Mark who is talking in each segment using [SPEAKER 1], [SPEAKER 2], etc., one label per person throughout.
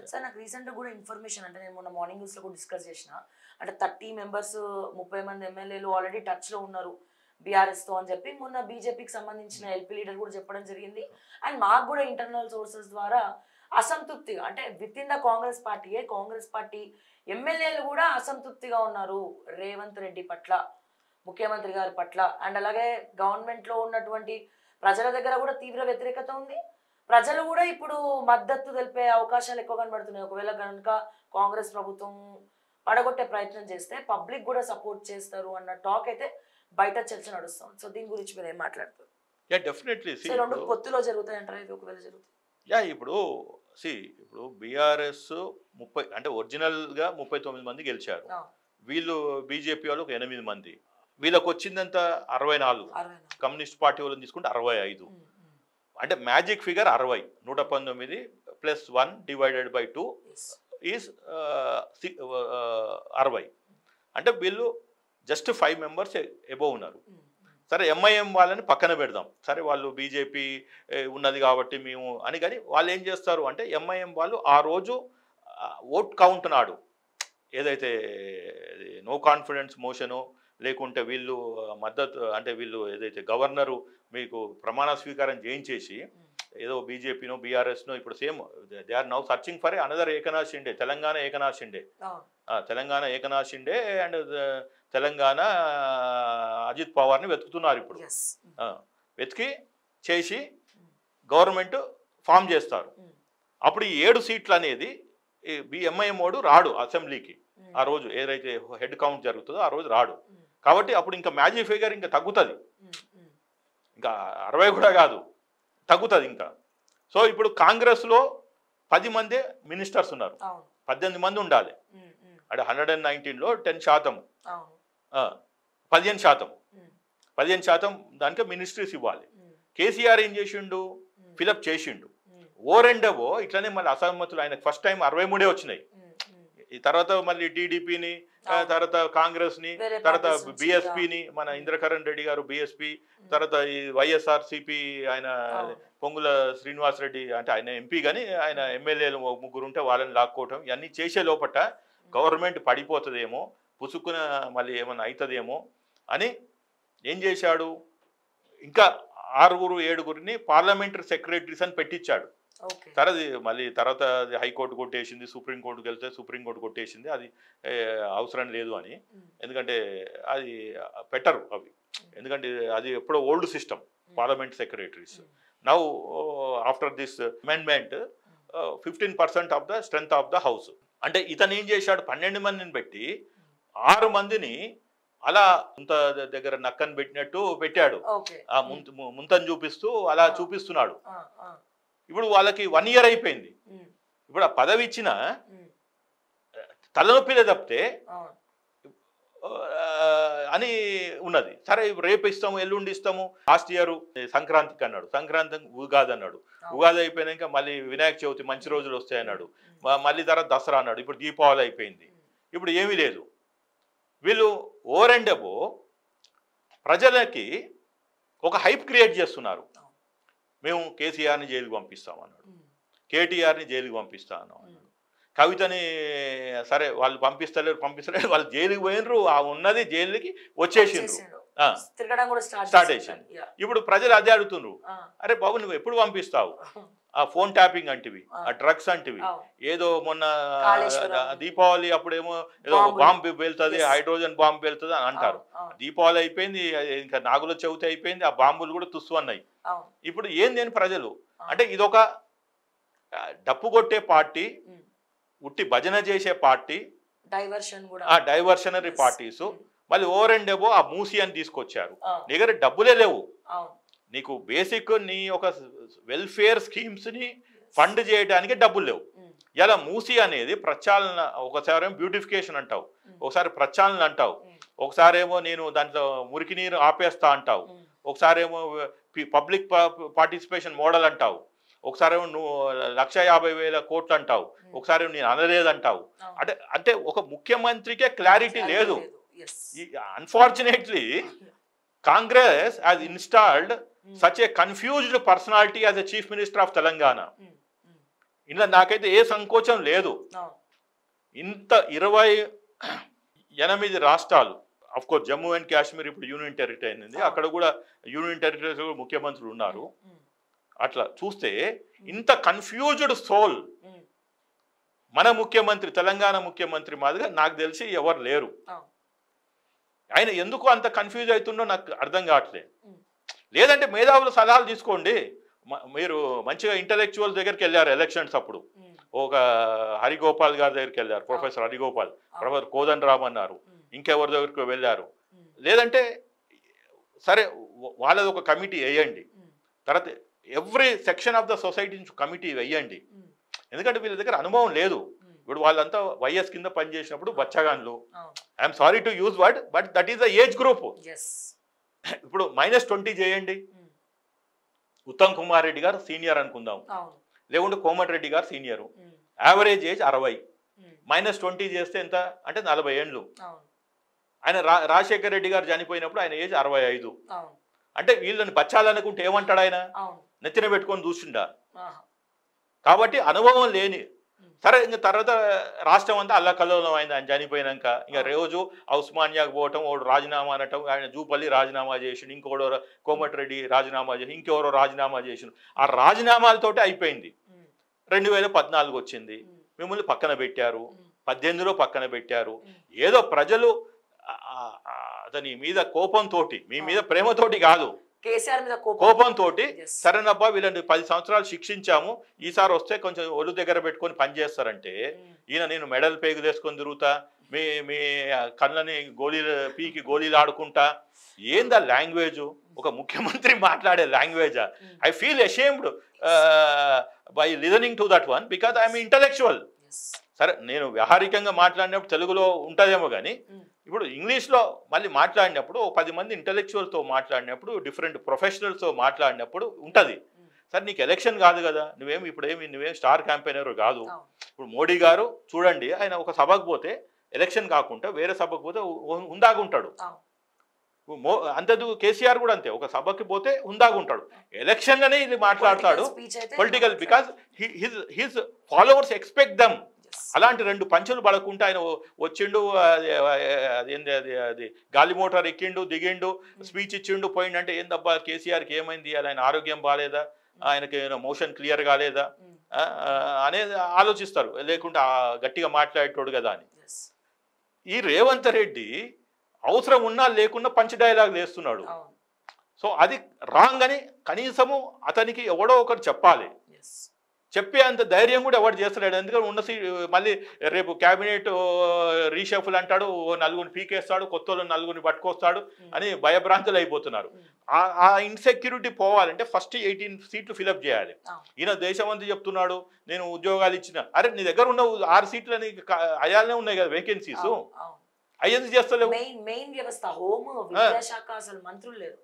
[SPEAKER 1] Sir నాకు recent కూడా information అంటే నేను మొన్న మార్నింగ్ న్యూస్ లో కూడా డిస్కస్ చేసిన అంటే థర్టీ మెంబర్స్ ముప్పై మంది ఎమ్మెల్యేలు ఆల్రెడీ టచ్ లో ఉన్నారు బీఆర్ఎస్ తో అని చెప్పి మొన్న బీజేపీకి సంబంధించిన ఎల్పీ లీడర్ కూడా చెప్పడం జరిగింది అండ్ మాకు కూడా ఇంటర్నల్ సోర్సెస్ ద్వారా అసంతృప్తిగా అంటే విత్ ఇన్ ద కాంగ్రెస్ పార్టీయే కాంగ్రెస్ పార్టీ ఎమ్మెల్యేలు కూడా అసంతృప్తిగా ఉన్నారు రేవంత్ రెడ్డి పట్ల ముఖ్యమంత్రి గారి పట్ల అండ్ అలాగే గవర్నమెంట్ లో ఉన్నటువంటి ప్రజల దగ్గర కూడా తీవ్ర వ్యతిరేకత ఉంది ప్రజలు కూడా ఇప్పుడు మద్దతు తెలిపే అవకాశాలు ఎక్కువ కనబడుతున్నాయి ఒకవేళ కనుక కాంగ్రెస్ ప్రభుత్వం పడగొట్టే ప్రయత్నం చేస్తే పబ్లిక్ కూడా సపోర్ట్ చేస్తారు అన్న టాక్ అయితే బయట చర్చ నడుస్తుంది సో దీని గురించి మీరు ఏం మాట్లాడుతారు
[SPEAKER 2] యా డెఫినెట్లీ
[SPEAKER 1] సో ఈ రెండు పొత్తులో జరుగుతాయి అంటారా ఇది ఒకవేళ జరుగుతుంది
[SPEAKER 2] యా ఇప్పుడు సి ఇప్పుడు బీఆర్ఎస్ ముప్పై అంటే ఒరిజినల్గా ముప్పై తొమ్మిది మంది గెలిచారు
[SPEAKER 1] ఆ,
[SPEAKER 2] వీళ్ళు బీజేపీ వాళ్ళు ఒక ఎనిమిది మంది వీళ్ళకి వచ్చిందంత అరవై నాలుగు
[SPEAKER 1] అరవై నాలుగు.
[SPEAKER 2] కమ్యూనిస్ట్ పార్టీ వాళ్ళని తీసుకుంటే అరవై ఐదు
[SPEAKER 1] ఉమ్, ఉమ్.
[SPEAKER 2] అంటే మ్యాజిక్ ఫిగర్ అరవై నూట పంతొమ్మిది plus one divided by two
[SPEAKER 1] Yes.
[SPEAKER 2] Is అరవై అంటే వీళ్ళు జస్ట్ ఫైవ్ మెంబర్స్ ఎబో ఉన్నారు
[SPEAKER 1] ఉమ్, ఉమ్.
[SPEAKER 2] సరే ఎంఐఎం వాళ్ళని పక్కన పెడదాం సరే వాళ్ళు బీజేపీ ఉన్నది కాబట్టి మేము అని కానీ వాళ్ళు ఏం చేస్తారు అంటే ఎంఐఎం వాళ్ళు ఆ రోజు ఆ, ఓట్ కౌంట్ నాడు ఏదైతే నో కాన్ఫిడెన్స్ మోషను లేకుంటే వీళ్ళు ఆ, మద్దతు అంటే వీళ్ళు ఏదైతే గవర్నరు మీకు ప్రమాణ స్వీకారం చేయించేసి ఏదో బీజేపీనో బీఆర్ఎస్నో ఇప్పుడు same they are now searching for another Eknath Shinde Telangana Eknath Shinde
[SPEAKER 1] అవును.
[SPEAKER 2] ఆ, తెలంగాణ ఏకనాథ్ షిండే అండ్ తెలంగాణ అజిత్ పవార్ని వెతుకుతున్నారు ఇప్పుడు
[SPEAKER 1] Yes. ఉమ్,
[SPEAKER 2] ఆ, వెతికి చేసి గవర్నమెంట్ ఫామ్ చేస్తారు
[SPEAKER 1] ఉమ్,
[SPEAKER 2] అప్పుడు ఈ ఏడు సీట్లు అనేది బిఎంఐఎం ఓడు రాడు అసెంబ్లీకి
[SPEAKER 1] ఉమ్,
[SPEAKER 2] ఆ రోజు ఏదైతే హెడ్ కౌంట్ జరుగుతుందో ఆ రోజు రాడు
[SPEAKER 1] ఉమ్,
[SPEAKER 2] కాబట్టి అప్పుడు ఇంకా మ్యాజిక్ ఫిగర్ ఇంకా తగ్గుతుంది
[SPEAKER 1] ఉమ్, ఉమ్.
[SPEAKER 2] ఇంకా అరవై కూడా కాదు తగ్గుతుంది ఇంకా సో ఇప్పుడు కాంగ్రెస్లో పది మంది మినిస్టర్స్ ఉన్నారు
[SPEAKER 1] అవును
[SPEAKER 2] పద్దెనిమిది మంది ఉండాలి
[SPEAKER 1] ఉమ్, ఉమ్,
[SPEAKER 2] అంటే హండ్రెడ్ అండ్ నైన్టీన్లో టెన్ శాతం
[SPEAKER 1] అవును
[SPEAKER 2] ఆ, పదిహేను శాతం
[SPEAKER 1] ఉమ్,
[SPEAKER 2] పదిహేను శాతం దానికి మినిస్ట్రీస్ ఇవ్వాలి
[SPEAKER 1] ఉమ్,
[SPEAKER 2] కేసీఆర్ ఏం చేసిండు
[SPEAKER 1] ఉమ్,
[SPEAKER 2] ఫిలప్ చేసిండు
[SPEAKER 1] ఉమ్,
[SPEAKER 2] ఓ రెండవో ఇట్లనే మళ్ళీ అసమ్మతులు ఆయనకు ఫస్ట్ టైం అరవై మూడే వచ్చినాయి
[SPEAKER 1] ఉమ్, ఉమ్.
[SPEAKER 2] ఈ తర్వాత మళ్ళీ టీడీపీని
[SPEAKER 1] అవును.
[SPEAKER 2] తర్వాత కాంగ్రెస్ ని
[SPEAKER 1] వేరే
[SPEAKER 2] తర్వాత
[SPEAKER 1] parties నుంచి,
[SPEAKER 2] బిఎస్పిని మన ఇంద్రకరణ్ రెడ్డి గారు బిఎస్పి తర్వాత ఈ వైఎస్ఆర్ సిపి ఆయన
[SPEAKER 1] అవును.
[SPEAKER 2] పొంగుల శ్రీనివాస్ రెడ్డి అంటే ఆయన ఎంపీ కానీ ఆయన ఎమ్మెల్యేలు ముగ్గురు ఉంటే వాళ్ళని లాక్కోవటం ఇవన్నీ చేసే లోపట గవర్నమెంట్ పడిపోతుందేమో పుసుక్కున మళ్ళీ ఏమైనా అవుతుందేమో అని ఏం చేశాడు ఇంకా ఆరుగురు ఏడుగురిని పార్లమెంటరీ సెక్రటరీస్ అని పెట్టించాడు
[SPEAKER 1] ఓకే
[SPEAKER 2] సరే అది మళ్ళీ తర్వాత అది హైకోర్టు కొట్టేసింది సుప్రీంకోర్టుకి వెళ్తే సుప్రీంకోర్టు కొట్టేసింది అది ఏ, అవసరం లేదు అని
[SPEAKER 1] ఉమ్,
[SPEAKER 2] ఎందుకంటే అది పెట్టరు అవి ఎందుకంటే అది ఎప్పుడో old system parliament secretaries
[SPEAKER 1] um,
[SPEAKER 2] now after this amendment fifteen percent of the strength of the house అంటే ఇతను ఏం చేశాడు పన్నెండు మందిని పెట్టి ఆరు మందిని అలా ముంత దగ్గర నక్కని పెట్టినట్టు పెట్టాడు
[SPEAKER 1] ఓకే
[SPEAKER 2] ఆ ముంత ముంతను చూపిస్తూ అలా చూపిస్తున్నాడు
[SPEAKER 1] ఆ, ఆ,
[SPEAKER 2] ఇప్పుడు వాళ్ళకి వన్ ఇయర్ అయిపోయింది
[SPEAKER 1] ఉమ్,
[SPEAKER 2] ఇప్పుడు ఆ పదవి ఇచ్చిన
[SPEAKER 1] ఉమ్,
[SPEAKER 2] తలనొప్పిలే తప్పితే
[SPEAKER 1] అవును
[SPEAKER 2] ఆ, అని ఉన్నది సరే ఇప్పుడు రేపు ఇస్తాము ఎల్లుండి ఇస్తాము లాస్ట్ ఇయర్ సంక్రాంతికి అన్నాడు సంక్రాంతి ఉగాది అన్నాడు ఉగాది అయిపోయినాక మళ్ళీ వినాయక చవితి మంచి రోజులు వస్తాయి అన్నాడు మ- మళ్ళీ తర్వాత దసరా అన్నాడు ఇప్పుడు దీపావళి అయిపోయింది ఇప్పుడు ఏమీ లేదు వీళ్ళు ఓవర్ అండ్ అబో ప్రజలకి ఒక హైప్ క్రియేట్ చేస్తున్నారు మేము కేసీఆర్ని జైలుకి పంపిస్తాం అన్నాడు
[SPEAKER 1] ఉమ్,
[SPEAKER 2] కేటీఆర్ని జైలుకి పంపిస్తా అన్నాడు
[SPEAKER 1] ఉమ్,
[SPEAKER 2] కవితని సరే వాళ్ళు పంపిస్తలేరు పంపిస్తలేరు వాళ్ళు జైలుకి పోయినరు ఆ ఉన్నది జైలుకి వచ్చేసిండ్రు
[SPEAKER 1] చేసిండు.
[SPEAKER 2] ఆ,
[SPEAKER 1] తిరగడం కూడా స్టార్ట్
[SPEAKER 2] Start
[SPEAKER 1] చేసిండు.
[SPEAKER 2] చేసిండు.
[SPEAKER 1] Yeah.
[SPEAKER 2] ఇప్పుడు ప్రజలు అదే అడుగుతుండ్రు
[SPEAKER 1] ఆ,
[SPEAKER 2] అరే బాబు నువ్వు ఎప్పుడు పంపిస్తావు ఆ ఫోన్ ట్యాపింగ్ అంటివి ఆ డ్రగ్స్ అంటివి
[SPEAKER 1] అవును.
[SPEAKER 2] ఏదో మొన్న
[SPEAKER 1] కాళేశ్వరం.
[SPEAKER 2] ఆ, దీపావళి అప్పుడేమో ఏదో
[SPEAKER 1] బాంబులు.
[SPEAKER 2] బాంబు వెళ్తుంది
[SPEAKER 1] Yes.
[SPEAKER 2] హైడ్రోజన్ బాంబు వెళ్తుంది అని అంటారు
[SPEAKER 1] అవును, అవును,
[SPEAKER 2] దీపావళి అయిపోయింది అది ఇంకా నాగుల చవితి అయిపోయింది ఆ బాంబులు కూడా తుస్సు అన్నాయి
[SPEAKER 1] అవును.
[SPEAKER 2] ఇప్పుడు ఏంది అని ప్రజలు
[SPEAKER 1] ఆ.
[SPEAKER 2] అంటే ఇదొక ఆ, డప్పు కొట్టే పార్టీ
[SPEAKER 1] ఉమ్.
[SPEAKER 2] ఉట్టి భజన చేసే పార్టీ
[SPEAKER 1] డైవర్షన్ కూడా
[SPEAKER 2] ఆ డైవర్షనరీ
[SPEAKER 1] Yes.
[SPEAKER 2] పార్టీస్
[SPEAKER 1] ఉమ్.
[SPEAKER 2] మళ్ళీ ఓవర్ అండ్ ఎబో ఆ మూసి అని తీసుకొచ్చారు
[SPEAKER 1] ఆ,
[SPEAKER 2] నీ దగ్గర డబ్బులే లేవు
[SPEAKER 1] అవును
[SPEAKER 2] నీకు బేసిక్ నీ ఒక వెల్ఫేర్ స్కీమ్స్ ని ఫండ్ చేయడానికి డబ్బులు లేవు
[SPEAKER 1] ఉమ్,
[SPEAKER 2] ఇలా మూసి అనేది ప్రచాలన ఒకసారి ఏమో బ్యూటిఫికేషన్ అంటావు
[SPEAKER 1] ఉమ్,
[SPEAKER 2] ఒకసారి ప్రచాలన అంటావు
[SPEAKER 1] ఉమ్,
[SPEAKER 2] ఒకసారి ఏమో నేను దాంట్లో మురికి నీరు ఆపేస్తా అంటావు
[SPEAKER 1] ఉమ్,
[SPEAKER 2] ఒకసారి ఏమో పబ్లిక్ పార్టిసిపేషన్ మోడల్ అంటావు ఒకసారి ఏమో నువ్వు లక్ష యాభై వేల కోట్లు అంటావు ఒకసారి ఏమో నేను అనలేదంటావు
[SPEAKER 1] అవును.
[SPEAKER 2] అంటే అంటే ఒక ముఖ్యమంత్రికే క్లారిటీ లేదు
[SPEAKER 1] Yes.
[SPEAKER 2] Unfortunately Congress has installed
[SPEAKER 1] um,
[SPEAKER 2] such a confused personality as a chief minister of Telangana
[SPEAKER 1] um, um,
[SPEAKER 2] ఇందులో నాకైతే ఏ సంకోచం లేదు
[SPEAKER 1] అవును
[SPEAKER 2] ఇంత ఇరవై ఎనిమిది రాష్ట్రాలు of course Jammu and Kashmir ఇప్పుడు యూనియన్ టెరిటరీ అయింది అక్కడ కూడా యూనియన్ టెరిటరీస్ కూడా ముఖ్యమంత్రులు ఉన్నారు
[SPEAKER 1] ఉమ్,
[SPEAKER 2] అట్లా చూస్తే ఇంత కన్ఫ్యూజ్డ్ సోల్
[SPEAKER 1] ఉమ్,
[SPEAKER 2] మన ముఖ్యమంత్రి తెలంగాణ ముఖ్యమంత్రి మాదిరిగా నాకు తెలిసి ఎవరు లేరు
[SPEAKER 1] అవును
[SPEAKER 2] ఆయన ఎందుకు అంత కన్ఫ్యూజ్ అవుతుండో నాకు అర్థం కావట్లేదు
[SPEAKER 1] ఉమ్,
[SPEAKER 2] లేదంటే మేధావుల సలహాలు తీసుకోండి మ- మీరు మంచిగా ఇంటలెక్చువల్ దగ్గరికి వెళ్ళారు ఎలక్షన్స్ అప్పుడు
[SPEAKER 1] ఉమ్,
[SPEAKER 2] ఒక హరిగోపాల్ గారి దగ్గరికి వెళ్ళారు ప్రొఫెసర్ హరిగోపాల్ ప్రొఫెసర్ కోదండ రామ్ అన్నారు
[SPEAKER 1] ఉమ్,
[SPEAKER 2] ఇంకెవరి దగ్గరికి వెళ్ళారు
[SPEAKER 1] ఉమ్,
[SPEAKER 2] లేదంటే సరే వా- వాళ్ళది ఒక కమిటీ వేయండి
[SPEAKER 1] ఉమ్,
[SPEAKER 2] తర్వాత every section of the society నుంచి కమిటీ వేయండి
[SPEAKER 1] ఉమ్,
[SPEAKER 2] ఎందుకంటే వీళ్ళ దగ్గర అనుభవం లేదు
[SPEAKER 1] ఉమ్,
[SPEAKER 2] ఇప్పుడు వాళ్ళంతా వైఎస్ కింద పనిచేసినప్పుడు బచ్చగాన్లు
[SPEAKER 1] అవును
[SPEAKER 2] I'm sorry to use word but that is the age 
[SPEAKER 1] groups
[SPEAKER 2] ఇప్పుడు మైనస్ ట్వంటీ చేయండి ఉత్తమ్ కుమార్ రెడ్డి గారు సీనియర్ అనుకుందాం
[SPEAKER 1] అవును
[SPEAKER 2] లేకుంటే కోమటిరెడ్డి గారు సీనియర్
[SPEAKER 1] ఉమ్,
[SPEAKER 2] యావరేజ్ ఏజ్ అరవై
[SPEAKER 1] ఉమ్,
[SPEAKER 2] మైనస్ ట్వంటీ చేస్తే ఎంత అంటే నలభై ఏండ్లు
[SPEAKER 1] అవును
[SPEAKER 2] ఆయన రా రాజశేఖర్ రెడ్డి గారు చనిపోయినప్పుడు ఆయన ఏజ్ అరవై ఐదు
[SPEAKER 1] అవును
[SPEAKER 2] అంటే వీళ్ళని బచ్చాలనుకుంటే ఏమంటాడు ఆయన
[SPEAKER 1] అవును
[SPEAKER 2] నెత్తిన పెట్టుకొని చూసిండా
[SPEAKER 1] ఆహా,
[SPEAKER 2] కాబట్టి అనుభవం లేని
[SPEAKER 1] ఉమ్,
[SPEAKER 2] సరే ఇంకా తర్వాత రాష్ట్రం అంతా అల్లకల్లోలం అయింది ఆయన చనిపోయినాక ఇంకా రోజు ఉస్మానియాకు పోవటం వాడు రాజీనామా అనటం ఆయన జూపల్లి రాజీనామా చేసిండు ఇంకోడో కోమటిరెడ్డి రాజీనామా చేసి ఇంకెవరో రాజీనామా చేసిండు ఆ రాజీనామాలతోటే అయిపోయింది
[SPEAKER 1] ఉమ్,
[SPEAKER 2] రెండు వేల పద్నాలుగు వచ్చింది
[SPEAKER 1] ఉమ్,
[SPEAKER 2] మిమ్మల్ని పక్కన పెట్టారు
[SPEAKER 1] ఉమ్,
[SPEAKER 2] పద్దెనిమిదిలో పక్కన పెట్టారు
[SPEAKER 1] ఉమ్,
[SPEAKER 2] ఏదో ప్రజలు ఆ- ఆ- ఆ అతని మీద కోపంతో మీ మీద ప్రేమతోటి కాదు
[SPEAKER 1] కేసీఆర్ మీద కోపం
[SPEAKER 2] కోపంతో
[SPEAKER 1] Yes.
[SPEAKER 2] సరేనబ్బా వీళ్ళని పది సంవత్సరాలు శిక్షించాము ఈసారి వస్తే కొంచెం ఒళ్ళు దగ్గర పెట్టుకొని పని చేస్తారంటే
[SPEAKER 1] ఉమ్,
[SPEAKER 2] ఈయన నేను మెడల్ పేగులు వేసుకొని తిరుగుతా మీ మీ కళ్ళని గోళీలు పీకి గోళీలు ఆడుకుంటా ఏందా లాంగ్వేజ్ ఒక ముఖ్యమంత్రి మాట్లాడే లాంగ్వేజా
[SPEAKER 1] um,
[SPEAKER 2] I feel ashamed by listening to that one because I'm intellectual
[SPEAKER 1] yes.
[SPEAKER 2] సరే నేను వ్యవహారికంగా మాట్లాడినప్పుడు తెలుగులో ఉంటుందేమో కానీ
[SPEAKER 1] ఉమ్,
[SPEAKER 2] ఇప్పుడు ఇంగ్లీష్లో మళ్ళీ మాట్లాడినప్పుడు ఓ పది మంది ఇంటలెక్చువల్తో మాట్లాడినప్పుడు డిఫరెంట్ ప్రొఫెషనల్స్తో మాట్లాడినప్పుడు ఉంటుంది
[SPEAKER 1] ఉమ్,
[SPEAKER 2] సరే నీకు ఎలక్షన్ కాదు కదా నువ్వేమి ఇప్పుడేమి నువ్వేం స్టార్ క్యాంపెయినర్ కాదు
[SPEAKER 1] అవును
[SPEAKER 2] ఇప్పుడు మోడీ గారు చూడండి ఆయన ఒక సభకు పోతే ఎలక్షన్ కాకుండా వేరే సభకు పోతే ఉ- ఉందాగుంటాడు
[SPEAKER 1] అవును
[SPEAKER 2] మో అంతేందుకు కేసీఆర్ కూడా అంతే ఒక సభకి పోతే ఉందాగుంటాడు ఎలక్షన్లోనే ఇది మాట్లాడతాడు
[SPEAKER 1] స్పీచ్ అయితే
[SPEAKER 2] political because his his followers expect them
[SPEAKER 1] Yes.
[SPEAKER 2] అలాంటి రెండు పంచులు పడకుండా ఆయన వ- వచ్చిండు అది అదేంది అది అది గాలి మోటార్ ఎక్కిండు దిగిండు స్పీచ్ ఇచ్చిండు పోయిండు అంటే ఏందబ్బా కేసీఆర్కి ఏమైంది అది ఆయన ఆరోగ్యం బాగాలేదా ఆయనకి మోషన్ క్లియర్ కాలేదా
[SPEAKER 1] ఉమ్,
[SPEAKER 2] ఆ, ఆ, అనేది ఆలోచిస్తారు లేకుంటే ఆ గట్టిగా మాట్లాడేటోడు కదా అని
[SPEAKER 1] yes.
[SPEAKER 2] ఈ రేవంత్ రెడ్డి అవసరం ఉన్నా లేకున్నా పంచ్ డైలాగ్ వేస్తున్నాడు
[SPEAKER 1] అవును
[SPEAKER 2] సో అది రాంగ్ అని కనీసము అతనికి ఎవడో ఒకరు చెప్పాలి
[SPEAKER 1] yes.
[SPEAKER 2] చెప్పే అంత ధైర్యం కూడా ఎవరు చేస్తలేడు ఎందుకంటే ఉన్న సీ మళ్ళీ రేపు క్యాబినెట్ రీషఫుల్ అంటాడు ఓ నలుగురిని పీకేస్తాడు కొత్త వాళ్ళని నలుగురిని పట్టుకొస్తాడు అని భయభ్రాంతులు అయిపోతున్నారు
[SPEAKER 1] ఉమ్,
[SPEAKER 2] ఆ- ఆ ఇన్సెక్యూరిటీ పోవాలంటే ఫస్ట్ ఎయిటీన్ సీట్లు ఫిలప్ చేయాలి
[SPEAKER 1] అవును
[SPEAKER 2] ఈయన దేశం అంతా చెప్తున్నాడు నేను ఉద్యోగాలు ఇచ్చిన అరే నీ దగ్గర ఉన్న ఆరు సీట్లు నీకు క- అయాలనే ఉన్నాయి కదా వేకెన్సీస్
[SPEAKER 1] అవును, అవును
[SPEAKER 2] అయ్యేది చేస్తలేవు
[SPEAKER 1] మెయిన్ మెయిన్ వ్యవస్థ హోమ్ విద్యాశాఖ అసలు మంత్రులు లేరు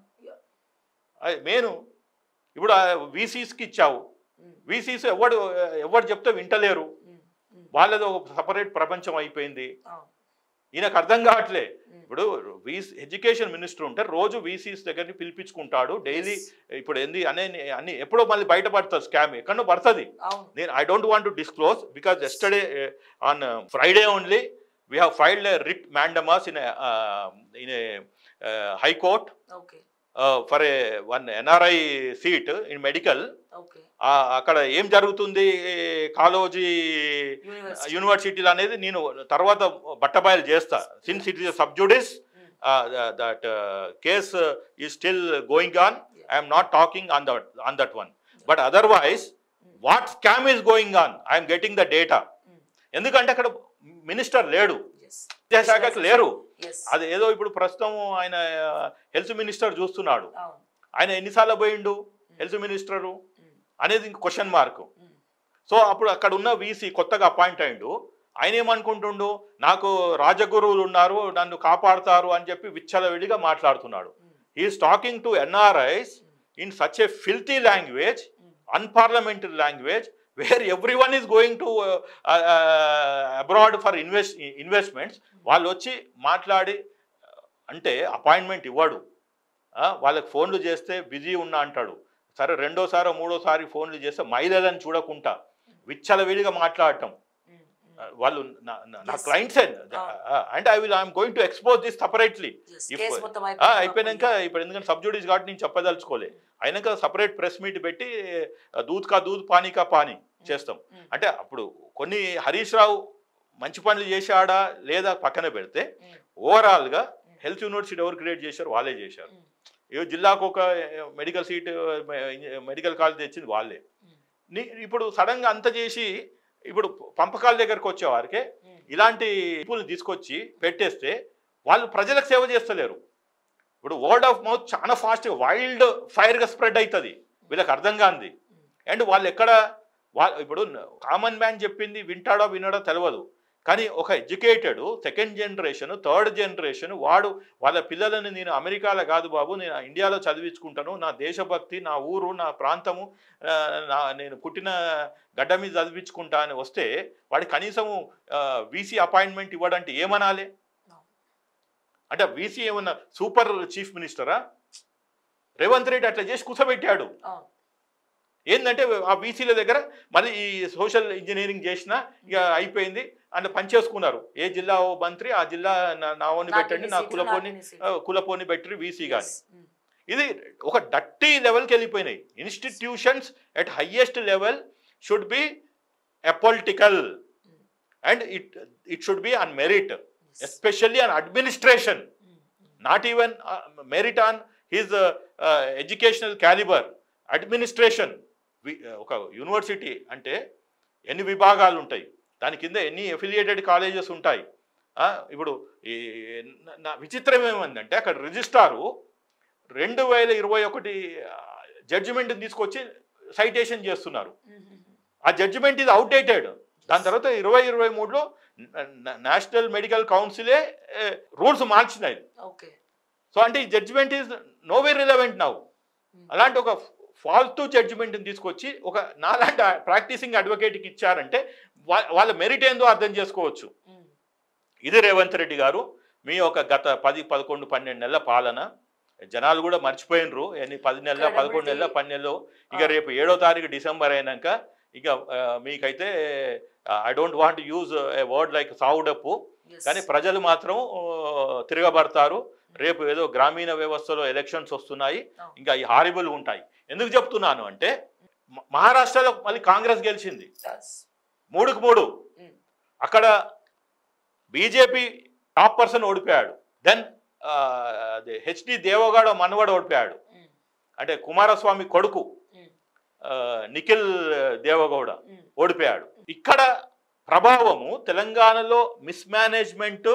[SPEAKER 2] మేను ఇప్పుడు వీసీస్కి ఇచ్చావు
[SPEAKER 1] ఉమ్,
[SPEAKER 2] వీసీస్ ఎవడు ఎవరు చెప్తే వింటలేరు
[SPEAKER 1] ఉమ్, ఉమ్,
[SPEAKER 2] వాళ్ళది ఒక సపరేట్ ప్రపంచం అయిపోయింది
[SPEAKER 1] అవును
[SPEAKER 2] ఈయనకు అర్థం కావట్లే
[SPEAKER 1] ఉమ్,
[SPEAKER 2] ఇప్పుడు వీస్ ఎడ్యుకేషన్ మినిస్టర్ ఉంటే రోజు వీసీస్ దగ్గరికి పిలిపించుకుంటాడు డైలీ
[SPEAKER 1] Yes.
[SPEAKER 2] ఇప్పుడు ఏంది అనే అన్ని ఎప్పుడో మళ్ళీ బయటపడుతుంది స్కామ్ ఎక్కడో పడుతుంది
[SPEAKER 1] అవును
[SPEAKER 2] నేను I don't want to disclose because yesterday on Friday only we have filed writ mandamus in in high court
[SPEAKER 1] okay
[SPEAKER 2] for a one NRI seat in medical
[SPEAKER 1] okay
[SPEAKER 2] అక్కడ ఏం జరుగుతుంది కాలోజీ
[SPEAKER 1] యూనివర్సిటీ
[SPEAKER 2] యూనివర్సిటీలు అనేది నేను తర్వాత బట్టబయలు చేస్తా since it is sub judice that case is still going on I'm not talking on that on that one but otherwise what scam is going on I'm getting the data ఎందుకంటే అక్కడ మినిస్టర్ లేడు
[SPEAKER 1] yes
[SPEAKER 2] విద్యాశాఖకు లేరు
[SPEAKER 1] yes
[SPEAKER 2] అది ఏదో ఇప్పుడు ప్రస్తుతం ఆయన health minister చూస్తున్నాడు
[SPEAKER 1] అవును
[SPEAKER 2] ఆయన ఎన్నిసార్లు పోయిండు హెల్త్ మినిస్టరు
[SPEAKER 1] ఉమ్,
[SPEAKER 2] అనేది ఇంక క్వశ్చన్ మార్క్
[SPEAKER 1] ఉమ్,
[SPEAKER 2] సో అప్పుడు అక్కడ ఉన్న వీసీ కొత్తగా అపాయింట్ అయిండు ఆయన ఏమనుకుంటుండు నాకు రాజగురువులు ఉన్నారు నన్ను కాపాడుతారు అని చెప్పి విచ్చలవిడిగా మాట్లాడుతున్నాడు
[SPEAKER 1] um,
[SPEAKER 2] is talking to NRIs in such a filthy language
[SPEAKER 1] um,
[SPEAKER 2] unparliamentary language where every one is going to abroad for invest investments వాళ్ళు వచ్చి మాట్లాడి అంటే అపాయింట్మెంట్ ఇవ్వడు ఆ, వాళ్ళకి ఫోన్లు చేస్తే బిజీ ఉన్నా అంటాడు సరే రెండోసారి మూడోసారి ఫోన్లు చేస్తే మహిళలను చూడకుండా విచ్చలవిడిగా మాట్లాడటం
[SPEAKER 1] ఉమ్, ఉమ్.
[SPEAKER 2] ఆ, వాళ్ళు నా- నా- నా
[SPEAKER 1] Yes.
[SPEAKER 2] Clients and I will I'm going to expose this separately
[SPEAKER 1] Yes,
[SPEAKER 2] if-
[SPEAKER 1] కేసు మొత్తం
[SPEAKER 2] ఆ, అయిపోయినాక ఇప్పుడు ఎందుకంటే సబ్జుడీస్ కాబట్టి నేను చెప్పదలుచుకోలే అయినాక సపరేట్ ప్రెస్ మీట్ పెట్టి ఆ, దూద్ కా దూద్ పానీ కా పానీ చేస్తాం
[SPEAKER 1] Mm.
[SPEAKER 2] అంటే అప్పుడు కొన్ని హరీష్ రావు మంచి పనులు చేశాడా లేదా పక్కన పెడితే
[SPEAKER 1] ఉమ్,
[SPEAKER 2] ఓవరాల్గా హెల్త్ యూనివర్సిటీ ఎవరు క్రియేట్ చేశారు వాళ్ళే చేశారు
[SPEAKER 1] ఉమ్,
[SPEAKER 2] ఏ జిల్లాకు ఒక మెడికల్ సీట్ మెడికల్ కాలేజ్ తెచ్చింది వాళ్ళే
[SPEAKER 1] ఉమ్,
[SPEAKER 2] నీ ఇప్పుడు సడన్గా అంత చేసి ఇప్పుడు పంపకాల దగ్గరకు వచ్చేవారికే
[SPEAKER 1] ఉమ్.
[SPEAKER 2] ఇలాంటి పీపుల్ని తీసుకొచ్చి పెట్టేస్తే వాళ్ళు ప్రజలకు సేవ చేస్తలేరు ఇప్పుడు వర్డ్ ఆఫ్ మౌత్ చాలా ఫాస్ట్గా వైల్డ్ ఫైర్గా స్ప్రెడ్ అవుతుంది వీళ్ళకి అర్థం కాంది అండ్ వాళ్ళు ఎక్కడ వా ఇప్పుడు కామన్ మ్యాన్ చెప్పింది వింటాడో వినడో తెలియదు కానీ ఒక educated second generation third generation వాడు వాళ్ళ పిల్లలని నేను అమెరికాలో కాదు బాబు నేను ఇండియాలో చదివించుకుంటాను నా దేశభక్తి నా ఊరు నా ప్రాంతము ఆ, నా నేను పుట్టిన గడ్డ మీద చదివించుకుంటా అని వస్తే వాడి కనీసము వీసీ అపాయింట్మెంట్ ఇవ్వడంటే ఏమనాలి అంటే వీసీ ఏమన్నా సూపర్ చీఫ్ మినిస్టరా రేవంత్ రెడ్డి అట్లా చేసి కూర్చోబెట్టాడు
[SPEAKER 1] అవును.
[SPEAKER 2] ఏంటంటే ఆ బీసీల దగ్గర మళ్ళీ ఈ సోషల్ ఇంజనీరింగ్ చేసిన ఇక అయిపోయింది అంటే పనిచేసుకున్నారు ఏ జిల్లా ఓ మంత్రి ఆ జిల్లా నా- నా ఓని
[SPEAKER 1] నాకు
[SPEAKER 2] పెట్టండి
[SPEAKER 1] ఇన్ని
[SPEAKER 2] నా
[SPEAKER 1] సీట్లు,
[SPEAKER 2] కులపోని
[SPEAKER 1] నాకు ఇన్ని సీట్లు.
[SPEAKER 2] ఆ, కులపోని బెట్టరి వీసీ కానీ
[SPEAKER 1] Yes. ఉమ్,
[SPEAKER 2] ఇది ఒక డట్టి లెవెల్కి వెళ్ళిపోయినాయి institutions at highest level should be apolitical and it it should be on merit
[SPEAKER 1] yes.
[SPEAKER 2] Especially on administration
[SPEAKER 1] um, um,
[SPEAKER 2] not even merit on his educational calibre administration ఒక యూనివర్సిటీ అంటే ఎన్ని విభాగాలు ఉంటాయి దాని కింద ఎన్ని ఎఫిలియేటెడ్ కాలేజెస్ ఉంటాయి ఆ, ఇప్పుడు ఈ నా- నా విచిత్రం ఏమందంటే అక్కడ రిజిస్ట్రారు రెండు వేల ఇరవై ఒకటి జడ్జిమెంట్ తీసుకొచ్చి సైటేషన్ చేస్తున్నారు
[SPEAKER 1] ఉమ్, ఉమ్, ఉమ్.
[SPEAKER 2] ఆ జడ్జిమెంట్ ఇది అవుట్డేటెడ్ దాని తర్వాత ఇరవై ఇరవై మూడులో నేషనల్ మెడికల్ కౌన్సిలే రూల్స్ మార్చినాయి
[SPEAKER 1] ఓకే
[SPEAKER 2] సో అంటే ఈ judgement is no way relevant now అలాంటి ఒక ఫాల్తూ జడ్జిమెంట్ని తీసుకొచ్చి ఒక నాలాంటి ప్రాక్టీసింగ్ అడ్వకేట్కి ఇచ్చారంటే వా- వాళ్ళ మెరిట్ ఏందో అర్థం చేసుకోవచ్చు
[SPEAKER 1] ఉమ్,
[SPEAKER 2] ఇది రేవంత్ రెడ్డి గారు మీ యొక్క గత పది పదకొండు పన్నెండు నెలల పాలన జనాలు కూడా మర్చిపోయినరు ఎన్ని పది నెలల
[SPEAKER 1] Credibility.
[SPEAKER 2] పదకొండు నెలల పన్నెండు ఇక
[SPEAKER 1] ఆ.
[SPEAKER 2] రేపు ఏడో తారీఖు డిసెంబర్ అయినాక ఇక ఆ, మీకైతే I don't want use a word like సావుడప్పు
[SPEAKER 1] yes.
[SPEAKER 2] కానీ ప్రజలు మాత్రం ఆ, తిరగబడతారు రేపు ఏదో గ్రామీణ వ్యవస్థలో ఎలక్షన్స్ వస్తున్నాయి
[SPEAKER 1] అవును.
[SPEAKER 2] ఇంకా ఈ హారిబుల్ ఉంటాయి ఎందుకు చెప్తున్నాను అంటే మ- మహారాష్ట్రలో మళ్ళీ కాంగ్రెస్ గెలిచింది
[SPEAKER 1] Yes.
[SPEAKER 2] మూడుకు మూడు
[SPEAKER 1] ఉమ్,
[SPEAKER 2] అక్కడ బీజేపీ టాప్ పర్సన్ ఓడిపోయాడు దెన్ హెచ్డి దేవగౌడ మనవడు ఓడిపోయాడు
[SPEAKER 1] ఉమ్,
[SPEAKER 2] అంటే కుమారస్వామి కొడుకు
[SPEAKER 1] ఉమ్,
[SPEAKER 2] ఆ, నిఖిల్ దేవగౌడ
[SPEAKER 1] ఉమ్.
[SPEAKER 2] ఓడిపోయాడు ఇక్కడ ప్రభావము తెలంగాణలో mismanagement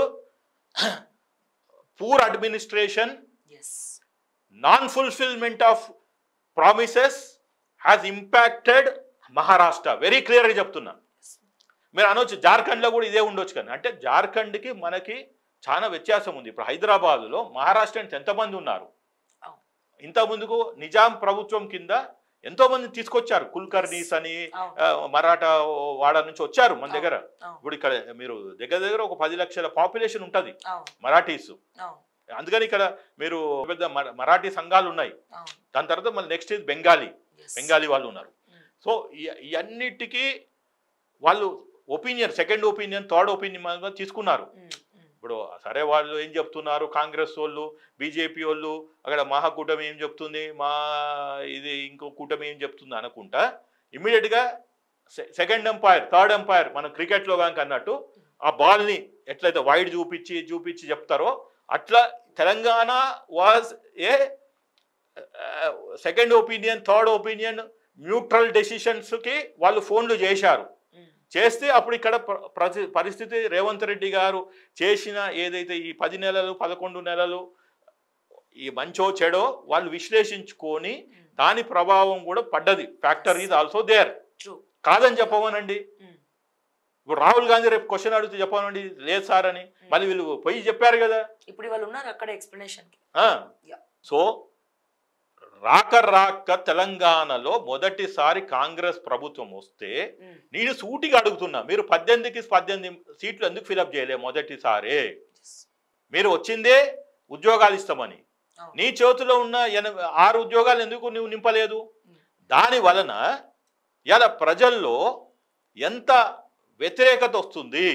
[SPEAKER 2] poor administration
[SPEAKER 1] Yes.
[SPEAKER 2] Non fulfilment of promises has impacted Maharashtra very క్లియర్గా చెప్తున్నా మీరు అనొచ్చు జార్ఖండ్లో కూడా ఇదే ఉండొచ్చు కానీ అంటే జార్ఖండ్కి మనకి చాలా వ్యత్యాసం ఉంది ఇప్పుడు హైదరాబాదులో మహారాష్ట్రన్స్ ఎంతమంది ఉన్నారు
[SPEAKER 1] అవును.
[SPEAKER 2] ఇంత ముందుకు నిజాం ప్రభుత్వం కింద ఎంతో మంది తీసుకొచ్చారు కుల్కర్నీస్ అని
[SPEAKER 1] అవును.
[SPEAKER 2] ఆ, మరాఠా వాడ నుంచి వచ్చారు మన
[SPEAKER 1] అవును.
[SPEAKER 2] దగ్గర
[SPEAKER 1] అవును.
[SPEAKER 2] ఇప్పుడు ఇక్కడ మీరు దగ్గర దగ్గర ఒక పది లక్షల పాపులేషన్ ఉంటుంది
[SPEAKER 1] అవును.
[SPEAKER 2] మరాఠీస్
[SPEAKER 1] అవును.
[SPEAKER 2] అందుకని ఇక్కడ మీరు పెద్ద మర- మరాఠీ సంఘాలు ఉన్నాయి
[SPEAKER 1] అవును.
[SPEAKER 2] దాని తర్వాత మళ్ళీ నెక్స్ట్ ఇది బెంగాలీ
[SPEAKER 1] Yes.
[SPEAKER 2] బెంగాలీ వాళ్ళు ఉన్నారు
[SPEAKER 1] ఉమ్,
[SPEAKER 2] సో ఈ- ఇవన్నిటికీ వాళ్ళు opinion second opinion third opinion తీసుకున్నారు
[SPEAKER 1] ఉమ్, ఉమ్.
[SPEAKER 2] ఇప్పుడు సరే వాళ్ళు ఏం చెప్తున్నారు కాంగ్రెస్ వాళ్ళు బీజేపీ వాళ్ళు అక్కడ మహాకూటమి ఏం చెప్తుంది మా ఇది ఇంకో కూటమి ఏం చెప్తుంది అనుకుంటా ఇమ్మీడియట్గా సెకండ్ ఎంపైర్ థర్డ్ ఎంపైర్ మనం క్రికెట్లో కనుక అన్నట్టు ఆ బాల్ని ఎట్లయితే వైడ్ చూపించి చూపించి చెప్తారో అట్లా Telangana was a second opinion third opinion neutral డెసిషన్స్కి వాళ్ళు ఫోన్లు చేశారు
[SPEAKER 1] ఉమ్,
[SPEAKER 2] చేస్తే అప్పుడు ఇక్కడ ప్ర- ప్రతి- పరిస్థితి రేవంత్ రెడ్డి గారు చేసిన ఏదైతే ఈ పది నెలలు పదకొండు నెలలు ఈ మంచో చెడో వాళ్ళు విశ్లేషించుకొని
[SPEAKER 1] ఉమ్.
[SPEAKER 2] దాని ప్రభావం కూడా పడ్డది factor is also there
[SPEAKER 1] True.
[SPEAKER 2] కాదని చెప్పమనండి
[SPEAKER 1] ఉమ్,
[SPEAKER 2] ఇప్పుడు రాహుల్ గాంధీ రేపు క్వశ్చన్ అడిగితే చెప్పమనండి లేదు సార్ అని మళ్ళీ వీళ్ళు పోయి చెప్పారు కదా
[SPEAKER 1] ఇప్పుడు వాళ్ళు ఉన్నారు అక్కడ ఎక్స్ప్లెనేషన్ కి
[SPEAKER 2] ఆ.
[SPEAKER 1] Yeah.
[SPEAKER 2] సో రాక రాక తెలంగాణలో మొదటిసారి కాంగ్రెస్ ప్రభుత్వం వస్తే
[SPEAKER 1] ఉమ్,
[SPEAKER 2] నేను సూటిగా అడుగుతున్నా మీరు పద్దెనిమిదికి పద్దెనిమిది సీట్లు ఎందుకు ఫిలప్ చేయలే మొదటిసారి
[SPEAKER 1] yes.
[SPEAKER 2] మీరు వచ్చిందే ఉద్యోగాలు ఇస్తామని
[SPEAKER 1] అవును.
[SPEAKER 2] నీ చేతిలో ఉన్న ఎనభై ఆరు ఉద్యోగాలు ఎందుకు నువ్వు నింపలేదు
[SPEAKER 1] ఉమ్,
[SPEAKER 2] దాని వలన ఇలా ప్రజల్లో ఎంత వ్యతిరేకత వస్తుంది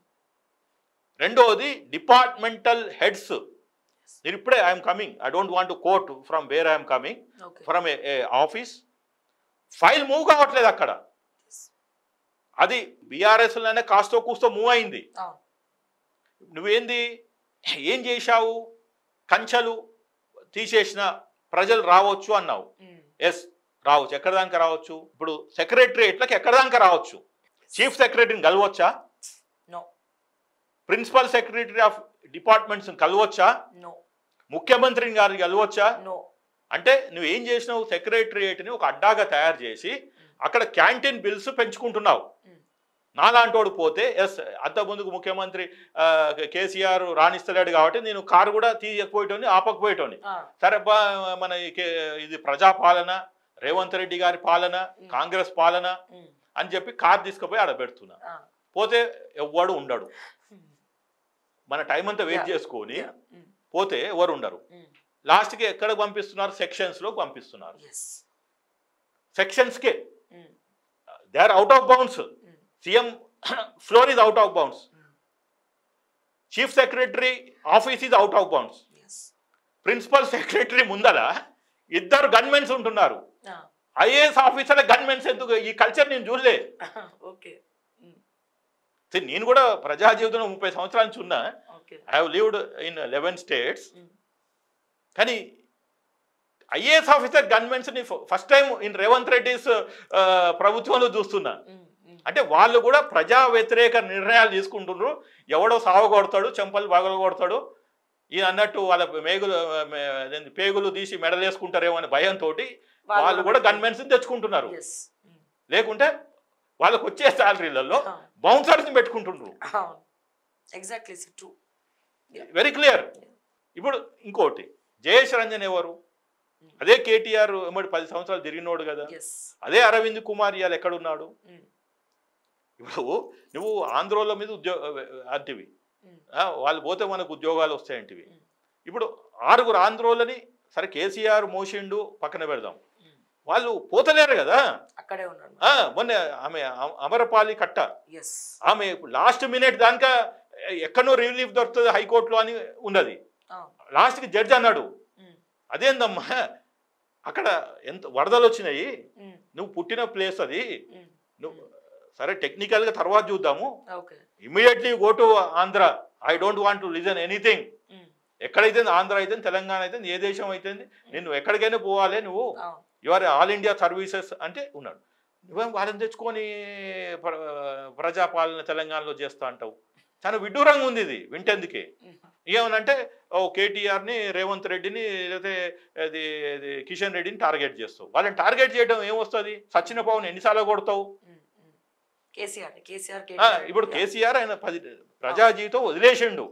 [SPEAKER 2] రెండవది డిపార్ట్మెంటల్ హెడ్స్ నేను ఇప్పుడే I'm coming I don't want to quote from where I'm coming
[SPEAKER 1] okay
[SPEAKER 2] from a office file move కావట్లేదు అక్కడ అది బీఆర్ఎస్లోనే కాస్తో కూస్తో మూవ్ అయింది
[SPEAKER 1] అవును
[SPEAKER 2] నువ్వేంది ఏం చేశావు కంచెలు తీసేసిన ప్రజలు రావచ్చు అన్నావు
[SPEAKER 1] ఉమ్,
[SPEAKER 2] ఎస్ రావచ్చు ఎక్కడ దాకా రావచ్చు ఇప్పుడు సెక్రటరియట్లకు ఎక్కడ దాకా రావచ్చు చీఫ్ సెక్రటరీని కలవచ్చా
[SPEAKER 1] no
[SPEAKER 2] principal secretary of departments కలవచ్చా
[SPEAKER 1] నో
[SPEAKER 2] ముఖ్యమంత్రిని గారిని కలవచ్చా
[SPEAKER 1] నో
[SPEAKER 2] అంటే నువ్వు ఏం చేసినావు సెక్రటరియేట్ని ఒక అడ్డాగా తయారు చేసి అక్కడ క్యాంటీన్ బిల్స్ పెంచుకుంటున్నావు
[SPEAKER 1] ఉమ్,
[SPEAKER 2] నాలాంటోడు పోతే ఎస్ అంత ముందుకు ముఖ్యమంత్రి ఆ, కేసీఆర్ రాణిస్తలేడు కాబట్టి నేను కారు కూడా తీయకపోయేటోని ఆపకపోయేటోని
[SPEAKER 1] ఆ,
[SPEAKER 2] సరే బా మన ఈ కే- ఇది ప్రజాపాలన రేవంత్ రెడ్డి గారి పాలన కాంగ్రెస్ పాలన
[SPEAKER 1] ఉమ్,
[SPEAKER 2] అని చెప్పి కారు తీసుకుపోయి ఆడ పెడుతున్నా
[SPEAKER 1] ఆ,
[SPEAKER 2] పోతే ఎవ్వడు ఉండడు
[SPEAKER 1] ఉమ్,
[SPEAKER 2] మన టైం అంతా వెయిట్
[SPEAKER 1] Yeah.
[SPEAKER 2] చేసుకొని
[SPEAKER 1] yeah, ఉమ్,
[SPEAKER 2] పోతే ఎవరు ఉండరు
[SPEAKER 1] ఉమ్,
[SPEAKER 2] లాస్ట్కి ఎక్కడ పంపిస్తున్నారు సెక్షన్స్లో పంపిస్తున్నారు
[SPEAKER 1] yes,
[SPEAKER 2] సెక్షన్స్కే
[SPEAKER 1] um,
[SPEAKER 2] they are out of bounds
[SPEAKER 1] um,
[SPEAKER 2] CM floor is out of bounds
[SPEAKER 1] um,
[SPEAKER 2] chief secretary office is out of bounds
[SPEAKER 1] yes,
[SPEAKER 2] principal secretary ముందర ఇద్దరు గన్మెన్స్ ఉంటున్నారు
[SPEAKER 1] ఆ,
[SPEAKER 2] ఐఏఎస్ ఆఫీసర్ గన్మెన్స్ ఎందుకు ఈ కల్చర్ నేను చూడలే
[SPEAKER 1] ఓకే ఉమ్,
[SPEAKER 2] See, నేను కూడా ప్రజా జీవితంలో ముప్పై సంవత్సరాల నుంచి ఉన్నా
[SPEAKER 1] okay
[SPEAKER 2] I have lived in eleven states
[SPEAKER 1] um,
[SPEAKER 2] కానీ ఐఏఎస్ ఆఫీసర్ గన్మెన్స్ని first time in Revanth Reddy's ప్రభుత్వంలో చూస్తున్నా
[SPEAKER 1] ఉమ్, ఉమ్,
[SPEAKER 2] అంటే వాళ్ళు కూడా ప్రజా వ్యతిరేక నిర్ణయాలు తీసుకుంటున్నారు ఎవడో సావ కొడతాడు చెంపలు పగలు కొడతాడు ఈయన అన్నట్టు వాళ్ళ మేగులు మే- అదేంది, పేగులు తీసి మెడలేసుకుంటారేమో అనే భయంతో వాళ్ళు కూడా గన్మెన్స్ తెచ్చుకుంటున్నారు
[SPEAKER 1] yes, ఉమ్,
[SPEAKER 2] లేకుంటే వాళ్ళకు వచ్చే శాలరీలలో
[SPEAKER 1] ఆ,
[SPEAKER 2] బౌన్సర్స్ని పెట్టుకుంటున్నారు
[SPEAKER 1] అవును ఎగ్జాక్ట్లీ ట్రూ
[SPEAKER 2] వెరీ క్లియర్ ఇప్పుడు ఇంకోటి జయేష్ రంజన్ ఎవరు అదే కేటీఆర్ మరి పది సంవత్సరాలు తిరిగినోడు కదా
[SPEAKER 1] ఎస్
[SPEAKER 2] అదే అరవింద్ కుమార్ ఇవాళ ఎక్కడున్నాడు ఇప్పుడు నువ్వు ఆంధ్రోల మీద ఉద్యోగ అంటివి ఆ, వాళ్ళు పోతే మనకు ఉద్యోగాలు వస్తాయంటివి ఇప్పుడు ఆరుగురు ఆంధ్రోలని సరే కేసీఆర్ మోసిండు పక్కన పెడదాం వాళ్ళు పోతలేరు కదా
[SPEAKER 1] అక్కడే ఉన్నాడు
[SPEAKER 2] ఆ, మొన్న ఆమె అమ- అమరపాలి కట్ట
[SPEAKER 1] ఎస్
[SPEAKER 2] ఆమె లాస్ట్ మినిట్ దానిక ఎక్కడో రిలీఫ్ దొరుకుతుంది హైకోర్టులో అని ఉన్నది లాస్ట్కి జడ్జి అన్నాడు అదేందమ్మా అక్కడ ఎంత వరదలు వచ్చినాయి నువ్వు పుట్టిన ప్లేస్ అది నువ్వు సరే టెక్నికల్గా తర్వాత చూద్దాము
[SPEAKER 1] okay
[SPEAKER 2] immediately go to Andhra I don't want to listen anything ఎక్కడైతే ఆంధ్ర అయితే తెలంగాణ అయితే ఏ దేశం అయితే నేను ఎక్కడికైనా పోవాలి నువ్వు
[SPEAKER 1] అవును
[SPEAKER 2] యువర్ ఆల్ ఇండియా సర్వీసెస్ అంటే ఉన్నాడు నువ్వేం వాళ్ళని తెచ్చుకొని ప్ర- ప్రజాపాలన తెలంగాణలో చేస్తా అంటావు చాలా విడ్డూరంగా ఉంది ఇది వింటేందుకే ఏమనంటే ఓ కేటీఆర్ని రేవంత్ రెడ్డిని లేకపోతే అది అది కిషన్ రెడ్డిని టార్గెట్ చేస్తావు వాళ్ళని టార్గెట్ చేయడం ఏమొస్తుంది సచిన పవన్ ఎన్నిసార్లు కొడతావు
[SPEAKER 1] కేసీఆర్ కేసీఆర్
[SPEAKER 2] ఆ, ఇప్పుడు కేసీఆర్ ఆయన పది ప్రజా జీవితం వదిలేసిండు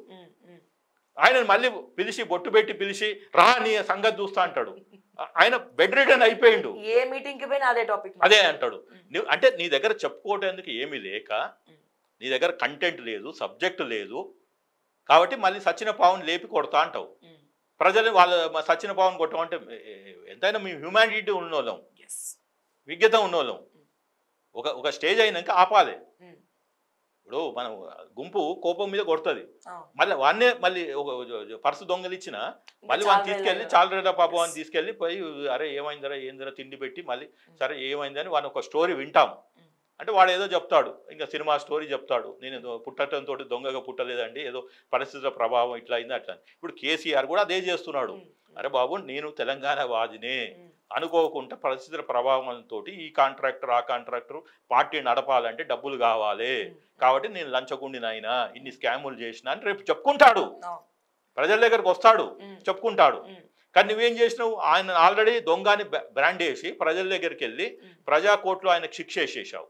[SPEAKER 2] ఆయన మళ్ళీ పిలిచి బొట్టు పెట్టి పిలిచి రా నీ సంగతి చూస్తా అంటాడు ఆ- ఆయన బెడ్ రిటర్న్ అయిపోయిండు
[SPEAKER 1] ఏ మీటింగ్ కి పోయినా అదే టాపిక్
[SPEAKER 2] అదే అంటాడు నువ్వు అంటే నీ దగ్గర చెప్పుకోవడానికి ఏమీ లేక నీ దగ్గర కంటెంట్ లేదు సబ్జెక్ట్ లేదు కాబట్టి మళ్ళీ సచిన పావుని లేపి కొడతా అంటావు ప్రజలు వాళ్ళ మ- సచిన పావుని కొట్టమంటే ఏ- ఎంతైనా మీ హ్యూమానిటీ ఉన్నోళ్ళం
[SPEAKER 1] ఎస్
[SPEAKER 2] విజ్ఞత ఉన్నోళ్ళం ఒక ఒక స్టేజ్ అయినాక ఆపాలి ఇప్పుడు మనం గుంపు కోపం మీద కొడుతుంది మళ్ళీ వాన్నే మళ్ళీ ఒక పర్సు దొంగలిచ్చిన మళ్ళీ వాడిని తీసుకెళ్ళి చాలరేదా పాపం అని తీసుకెళ్ళి పోయి అరే ఏమైందరా ఏందిరా తిండి పెట్టి మళ్ళీ సరే ఏమైందని వాడిని ఒక స్టోరీ వింటాం అంటే వాడు ఏదో చెప్తాడు ఇంకా సినిమా స్టోరీ చెప్తాడు నేను ఏదో పుట్టడంతో దొంగగా పుట్టలేదండి ఏదో పరిస్థితుల ప్రభావం ఇట్లా అయింది అట్లా అని. ఇప్పుడు కేసీఆర్ కూడా అదే చేస్తున్నాడు అరే బాబు నేను తెలంగాణ వాదినే అనుకోకుండా పరిస్థితుల ప్రభావంతో ఈ కాంట్రాక్టర్ ఆ కాంట్రాక్టర్ పార్టీ నడపాలంటే డబ్బులు కావాలి కాబట్టి నేను లంచగుండినైనా ఇన్ని స్కాములు చేసిన అని రేపు చెప్పుకుంటాడు ప్రజల దగ్గరకు వస్తాడు చెప్పుకుంటాడు కానీ నువ్వేం చేసినావు ఆయన ఆల్రెడీ దొంగని బ్రాండ్ వేసి ప్రజల దగ్గరికి వెళ్ళి ప్రజా కోర్టులో ఆయన శిక్ష వేసేసావు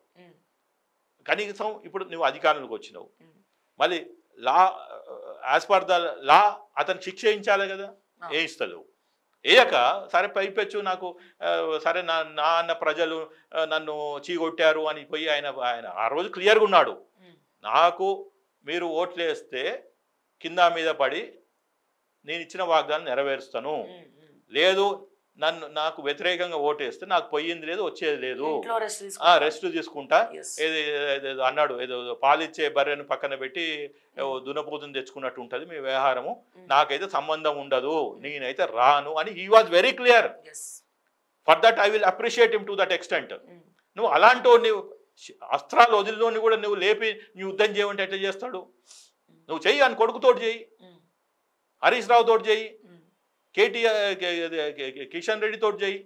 [SPEAKER 2] కనీసం ఇప్పుడు నువ్వు అధికారంలోకి వచ్చినావు మళ్ళీ law as per the law అతను శిక్ష వేయించాలి కదా వేయిస్తలేవు వేయక సరే పైపెచ్చు నాకు ఆ, సరే నా నా అన్న ప్రజలు ఆ, నన్ను చీగొట్టారు అని పోయి ఆయన ఆయన ఆ రోజు క్లియర్గా ఉన్నాడు నాకు మీరు ఓట్లు వేస్తే కింద మీద పడి నేను ఇచ్చిన వాగ్దానం నెరవేరుస్తాను లేదు నన్ను నాకు వ్యతిరేకంగా ఓటేస్తే నాకు పోయింది లేదు వచ్చేది లేదు
[SPEAKER 1] ఇంట్లో రెస్ట్
[SPEAKER 2] ఆ
[SPEAKER 1] తీసుకుంటా
[SPEAKER 2] రెస్ట్ తీసుకుంటా
[SPEAKER 1] Yes.
[SPEAKER 2] ఏది ఏదేదో అన్నాడు ఏదో పాలిచ్చే బర్రెను పక్కన పెట్టి ఏవో దున్నపోతుని తెచ్చుకున్నట్టు ఉంటుంది మీ వ్యవహారము
[SPEAKER 1] Mm.
[SPEAKER 2] నాకైతే సంబంధం ఉండదు నేనైతే రాను అని he was very clear
[SPEAKER 1] yes
[SPEAKER 2] for that I will appreciate him to that extent నువ్వు అలాంటి నువ్వు అస్త్రాలు వదిలిలోని కూడా నువ్వు లేపి నీ యుద్ధం చేయమంటే ఎట్లా చేస్తాడు నువ్వు చెయ్యి అని కొడుకుతోటి చెయ్యి హరీష్ రావు తోటి చెయ్యి కేటీఆర్ కే- కే- కే- కిషన్ రెడ్డి తోటి చెయ్యి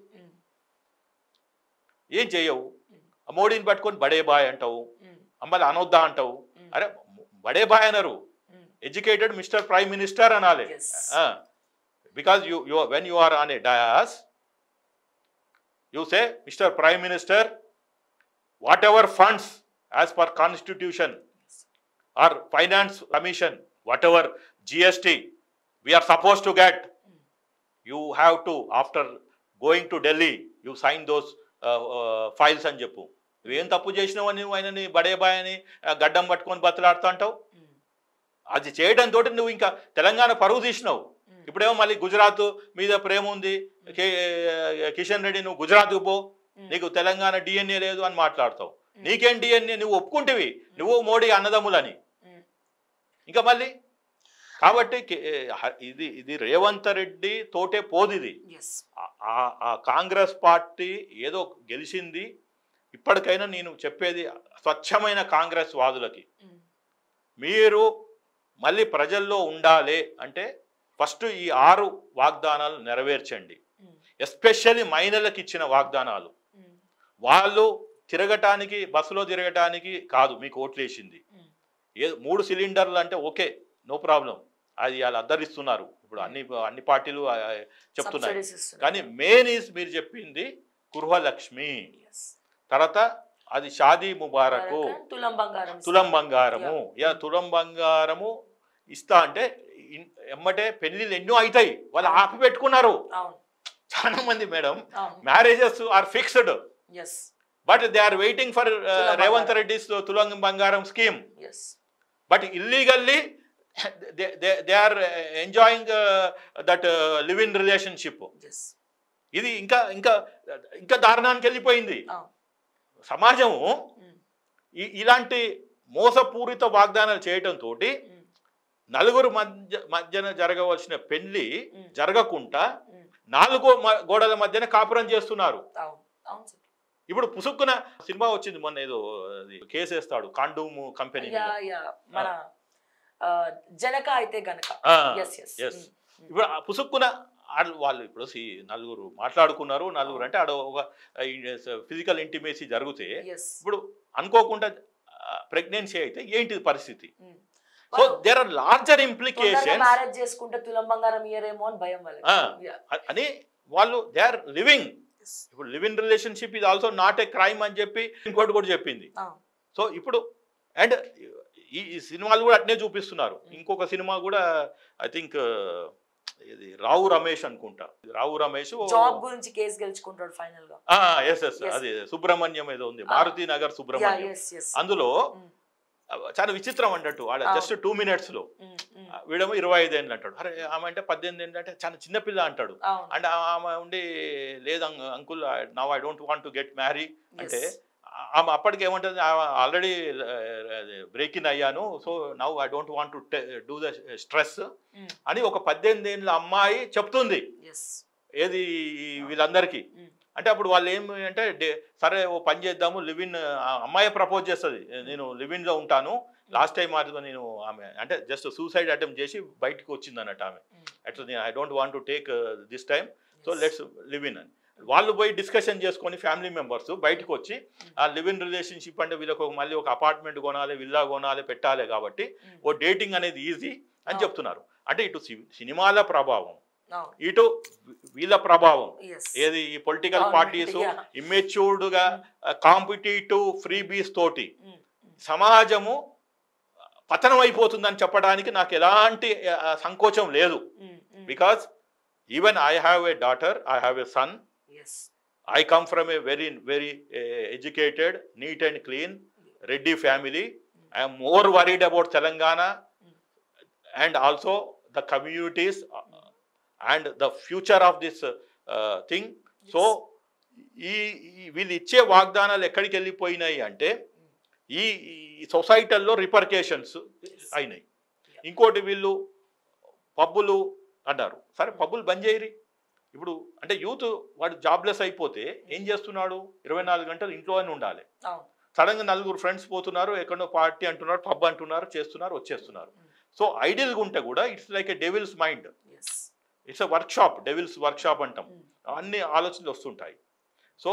[SPEAKER 2] ఏం చేయవు ఆ మోడీని పట్టుకొని బడే బాయ్ అంటావు అమ్మలు అనొద్దా అంటావు అరే బడే బాయ్ అనరు ఎడ్యుకేటెడ్ మిస్టర్ ప్రైమ్ మినిస్టర్ అనాలి
[SPEAKER 1] Yes.
[SPEAKER 2] Because you you when you are on a dais you say Mr prime minister whatever funds as per constitution or finance commission whatever GST we are supposed to get you have to after going to Delhi you sign those files అని చెప్పు నువ్వేం తప్పు చేసినావని నువ్వు ఆయనని బడే bye అని ఆ, గడ్డం పట్టుకొని బతులాడుతూ అంటావు అది చేయడం తోటి నువ్వు ఇంకా తెలంగాణ పరువు తీసినావు ఇప్పుడేమో మళ్ళీ గుజరాత్ మీద ప్రేమ ఉంది కే- కిషన్ రెడ్డి నువ్వు గుజరాత్కు పో నీకు తెలంగాణ డిఎన్ఏ లేదు అని మాట్లాడతావు నీకేం డిఎన్ఏ నువ్వు ఒప్పుకుంటేవి నువ్వు మోడీ అన్నదమ్ములని ఇంకా మళ్ళీ కాబట్టి కే- హ- ఇది ఇది రేవంత్ రెడ్డి తోటే పోదు ఇది
[SPEAKER 1] ఎస్
[SPEAKER 2] ఆ- ఆ- ఆ కాంగ్రెస్ పార్టీ ఏదో గెలిచింది ఇప్పటికైనా నేను చెప్పేది స్వచ్ఛమైన కాంగ్రెస్ వాదులకి మీరు మళ్ళీ ప్రజల్లో ఉండాలి అంటే ఫస్ట్ ఈ ఆరు వాగ్దానాలు నెరవేర్చండి ఎస్పెషల్లీ మహిళలకు ఇచ్చిన వాగ్దానాలు వాళ్ళు తిరగటానికి బస్సులో తిరగటానికి కాదు మీకు ఓట్లేసింది ఏ మూడు సిలిండర్లు అంటే ఓకే నో ప్రాబ్లం అది వాళ్ళు అద్దరిస్తున్నారు ఇప్పుడు అన్ని అన్ని పార్టీలు ఆ, చెప్తున్నాయి కానీ మెయిన్ ఈజ్ మీరు చెప్పింది గృహలక్ష్మి తర్వాత అది షాదీ ముబారకు
[SPEAKER 1] తులం బంగారం
[SPEAKER 2] తులం బంగారము యా తులం బంగారము ఇస్తా అంటే ఇన్- ఎమ్మటే పెళ్లిళ్ళు ఎన్నో అవుతాయి వాళ్ళు ఆపి పెట్టుకున్నారు
[SPEAKER 1] అవును
[SPEAKER 2] చాలా మంది మేడం
[SPEAKER 1] అవును
[SPEAKER 2] marriages are fixed
[SPEAKER 1] yes
[SPEAKER 2] but they are waiting for
[SPEAKER 1] తులం
[SPEAKER 2] రేవంత్
[SPEAKER 1] బంగారం.
[SPEAKER 2] రెడ్డిస్ తులం బంగారం scheme
[SPEAKER 1] yes
[SPEAKER 2] but illegally they are enjoying that live in relationship
[SPEAKER 1] yes
[SPEAKER 2] ఇది ఇంకా ఇంకా ఇంకా దారుణానికి వెళ్ళిపోయింది
[SPEAKER 1] అవును
[SPEAKER 2] సమాజము
[SPEAKER 1] Mm.
[SPEAKER 2] ఈ- ఇలాంటి మోసపూరిత వాగ్దానాలు చేయటం తోటి
[SPEAKER 1] Mm.
[SPEAKER 2] నలుగురు మధ్య మధ్యన జరగవలసిన పెళ్లి
[SPEAKER 1] Mm.
[SPEAKER 2] జరగకుండా
[SPEAKER 1] Mm.
[SPEAKER 2] నాలుగో మ- గోడల మధ్యన కాపురం చేస్తున్నారు
[SPEAKER 1] అవును అవును సార్
[SPEAKER 2] ఇప్పుడు పుసుక్కున సినిమా వచ్చింది మొన్న ఏదో అది కేసేస్తాడు కాండూమ్ కంపెనీ
[SPEAKER 1] యా యా మన ఆ, జనక అయితే గనక ఎస్ ఎస్
[SPEAKER 2] ఎస్ ఇప్పుడు ఆ పుసుక్కున ఆళ్ళు- వాళ్ళు ఇప్పుడు సి- నలుగురు మాట్లాడుకున్నారు నలుగురు అంటే ఆడ ఒక ఫిజికల్ ఇంటిమేసీ జరిగితే
[SPEAKER 1] ఎస్
[SPEAKER 2] ఇప్పుడు అనుకోకుండా ప్రెగ్నెన్సీ అయితే ఏంటి పరిస్థితి so there are larger implication
[SPEAKER 1] marriage చేసుకుంటే తులం బంగారం ఇయరేమో అని భయం వాళ్ళకి
[SPEAKER 2] ఆ.
[SPEAKER 1] Yeah.
[SPEAKER 2] అని వాళ్ళు దే ఆర్ లివింగ్
[SPEAKER 1] Yes.
[SPEAKER 2] ఇప్పుడు లివ్ ఇన్ రిలేషన్షిప్ ఇది ఆల్సో నాట్ ఏ క్రైమ్ అని చెప్పి ఇంకోటి కూడా చెప్పింది
[SPEAKER 1] అవును.
[SPEAKER 2] సో ఇప్పుడు అండ్ ఈ ఈ సినిమాలు కూడా అట్నే చూపిస్తున్నారు ఇంకొక సినిమా కూడా ఐ థింక్ ఇది రావు రమేష్ అనుకుంటా రావు రమేష్
[SPEAKER 1] జాబ్ గురించి కేసు గెలుచుకుంటాడు ఫైనల్ గా
[SPEAKER 2] ఎస్ ఎస్
[SPEAKER 1] Yes.
[SPEAKER 2] అది సుబ్రహ్మణ్యం ఏదో ఉంది
[SPEAKER 1] Ah.
[SPEAKER 2] Maruti Nagar
[SPEAKER 1] yeah
[SPEAKER 2] Subrahmanyam
[SPEAKER 1] yes yes
[SPEAKER 2] అందులో చాలా విచిత్రం అన్నట్టు ఆడ
[SPEAKER 1] Ah.
[SPEAKER 2] జస్ట్ టూ మినిట్స్ లో వీడేమో ఇరవై ఐదు ఏళ్ళు అంటాడు అరే ఆమె అంటే పద్దెనిమిది ఏళ్ళు అంటే చాలా చిన్నపిల్ల అంటాడు
[SPEAKER 1] అవును
[SPEAKER 2] అంటే ఆమె ఉండి లేదు uncle now I don't want to get marry అంటే
[SPEAKER 1] Yes.
[SPEAKER 2] ఆమె అప్పటికి ఏమంటుంది ఆల్రెడీ బ్రేక్ ఇన్ అయ్యాను so now I don't want to do the stress
[SPEAKER 1] Mm.
[SPEAKER 2] అని ఒక పద్దెనిమిది ఏళ్ళ అమ్మాయి చెప్తుంది
[SPEAKER 1] ఎస్
[SPEAKER 2] ఏది ఈ వీళ్ళందరికీ
[SPEAKER 1] Mm.
[SPEAKER 2] అంటే అప్పుడు వాళ్ళు ఏమి అంటే డే- సరే ఓ పని చేద్దాము లివ్ ఇన్ అమ్మాయి ప్రపోజ్ చేస్తుంది నేను లివ్ ఇన్ లో ఉంటాను లాస్ట్ టైం మాదిరిగా నేను ఆమె అంటే జస్ట్ సూసైడ్ అటెంప్ట్ చేసి బయటకు వచ్చింది అన్నట్టు ఆమె
[SPEAKER 1] Mm.
[SPEAKER 2] అట్లా నేను I don't want to take this time so
[SPEAKER 1] Yes.
[SPEAKER 2] Let's live in అని వాళ్ళు పోయి డిస్కషన్ చేసుకొని ఫ్యామిలీ మెంబర్స్ బయటకు వచ్చి ఆ లివ్ ఇన్ రిలేషన్షిప్ అంటే వీళ్ళకి ఒక మళ్ళీ ఒక అపార్ట్మెంట్ కొనాలి విల్లా కొనాలి పెట్టాలి కాబట్టి
[SPEAKER 1] Mm.
[SPEAKER 2] ఓ డేటింగ్ అనేది ఈజీ అని
[SPEAKER 1] Ah.
[SPEAKER 2] చెప్తున్నారు అంటే ఇటు సి- సినిమాల ప్రభావం
[SPEAKER 1] అవును
[SPEAKER 2] ఇటు వీళ్ళ ప్రభావం
[SPEAKER 1] ఎస్
[SPEAKER 2] ఏది ఈ పొలిటికల్
[SPEAKER 1] అవును,
[SPEAKER 2] పార్టీస్
[SPEAKER 1] yeah.
[SPEAKER 2] ఇమ్మెచ్యూర్డ్ గా కాంపిటేటివ్ ఫ్రీ బీస్ తోటి సమాజము పతనం అయిపోతుందని చెప్పడానికి నాకు ఎలాంటి ఆ, సంకోచం లేదు because even I have a daughter I have a son
[SPEAKER 1] yes
[SPEAKER 2] I come from a very very educated neat and clean Reddy family I'm more worried about Telangana and also the communities and the future of this thing so ఈ ఈ- వీళ్ళు ఇచ్చే వాగ్దానాలు ఎక్కడికి వెళ్ళిపోయినాయి అంటే ఈ ఈ సొసైటీల్లో రిపర్కేషన్స్ అయినాయి ఇంకోటి వీళ్ళు పబ్బులు అన్నారు సరే పబ్బులు బంద్ చేయరి ఇప్పుడు అంటే యూత్ వాడు జాబ్లెస్ అయిపోతే ఏం చేస్తున్నాడు ఇరవై నాలుగు గంటలు ఇంట్లోనే ఉండాలి
[SPEAKER 1] అవును
[SPEAKER 2] సడన్గా నలుగురు ఫ్రెండ్స్ పోతున్నారు ఎక్కడో పార్టీ అంటున్నారు పబ్ అంటున్నారు చేస్తున్నారు వచ్చేస్తున్నారు సో ఐడియల్గా ఉంటే కూడా it's like a devil's mind
[SPEAKER 1] yes
[SPEAKER 2] it's a workshop devil's workshop అంటాం అన్ని ఆలోచనలు వస్తుంటాయి సో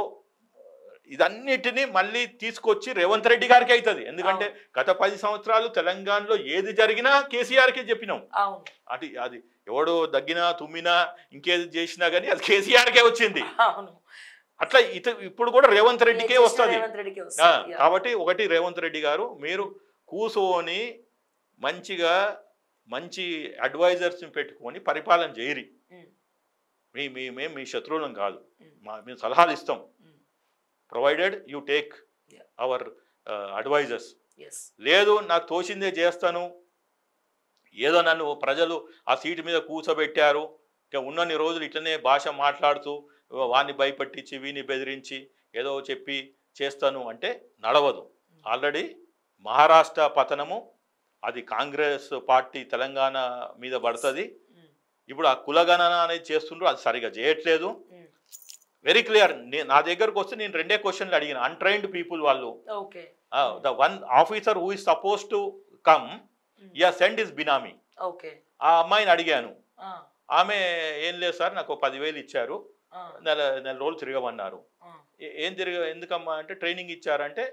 [SPEAKER 2] ఇదన్నిటిని మళ్ళీ తీసుకొచ్చి రేవంత్ రెడ్డి గారికి అవుతుంది ఎందుకంటే గత పది సంవత్సరాలు తెలంగాణలో ఏది జరిగినా కేసీఆర్కే చెప్పినాం
[SPEAKER 1] అవును
[SPEAKER 2] అది అది ఎవడు దగ్గినా తుమ్మినా ఇంకేది చేసినా కానీ అది కేసీఆర్కే వచ్చింది
[SPEAKER 1] అవును
[SPEAKER 2] అట్లా ఇత ఇప్పుడు కూడా రేవంత్ రెడ్డికే
[SPEAKER 1] ఏ
[SPEAKER 2] వస్తుంది
[SPEAKER 1] రేవంత్ రెడ్డికే
[SPEAKER 2] ఆ,
[SPEAKER 1] వస్తుంది Yeah.
[SPEAKER 2] కాబట్టి ఒకటి రేవంత్ రెడ్డి గారు మీరు కూసోని మంచిగా మంచి అడ్వైజర్స్ని పెట్టుకొని పరిపాలన చేయరి
[SPEAKER 1] Mm.
[SPEAKER 2] మీ మీ మేము మీ శత్రువులం కాదు
[SPEAKER 1] Mm.
[SPEAKER 2] మా మేము సలహాలు ఇస్తాం
[SPEAKER 1] Mm.
[SPEAKER 2] Provided you take
[SPEAKER 1] Yeah.
[SPEAKER 2] Our advisors
[SPEAKER 1] Yes.
[SPEAKER 2] లేదు నాకు తోచిందే చేస్తాను ఏదో నన్ను ప్రజలు ఆ సీటు మీద కూర్చోబెట్టారు ఇక ఉన్నన్ని రోజులు ఇట్లనే భాష మాట్లాడుతూ వాడిని భయపట్టించి వీని బెదిరించి ఏదో చెప్పి చేస్తాను అంటే నడవదు ఆల్రెడీ మహారాష్ట్ర పతనము అది కాంగ్రెస్ పార్టీ తెలంగాణ మీద పడుతుంది
[SPEAKER 1] Mm.
[SPEAKER 2] ఇప్పుడు ఆ కులగణన అనేది చేస్తుండ్రు అది సరిగా చేయట్లేదు
[SPEAKER 1] Mm.
[SPEAKER 2] వెరీ క్లియర్ నా దగ్గరకు వస్తే నేను రెండే క్వశ్చన్లు అడిగిన అన్ట్రైన్డ్ పీపుల్ వాళ్ళు
[SPEAKER 1] Okay.
[SPEAKER 2] The one officer who is supposed to come
[SPEAKER 1] Mm.
[SPEAKER 2] Yeah send is benami
[SPEAKER 1] Okay.
[SPEAKER 2] ఆ అమ్మాయిని అడిగాను
[SPEAKER 1] Ah.
[SPEAKER 2] ఆమె ఏం లేదు సార్ నాకు పదివేలు ఇచ్చారు
[SPEAKER 1] Ah.
[SPEAKER 2] నెల నెల రోజులు తిరగమన్నారు
[SPEAKER 1] Ah.
[SPEAKER 2] ఏ- ఏం తిరగ ఎందుకమ్మా అంటే ట్రైనింగ్ ఇచ్చారంటే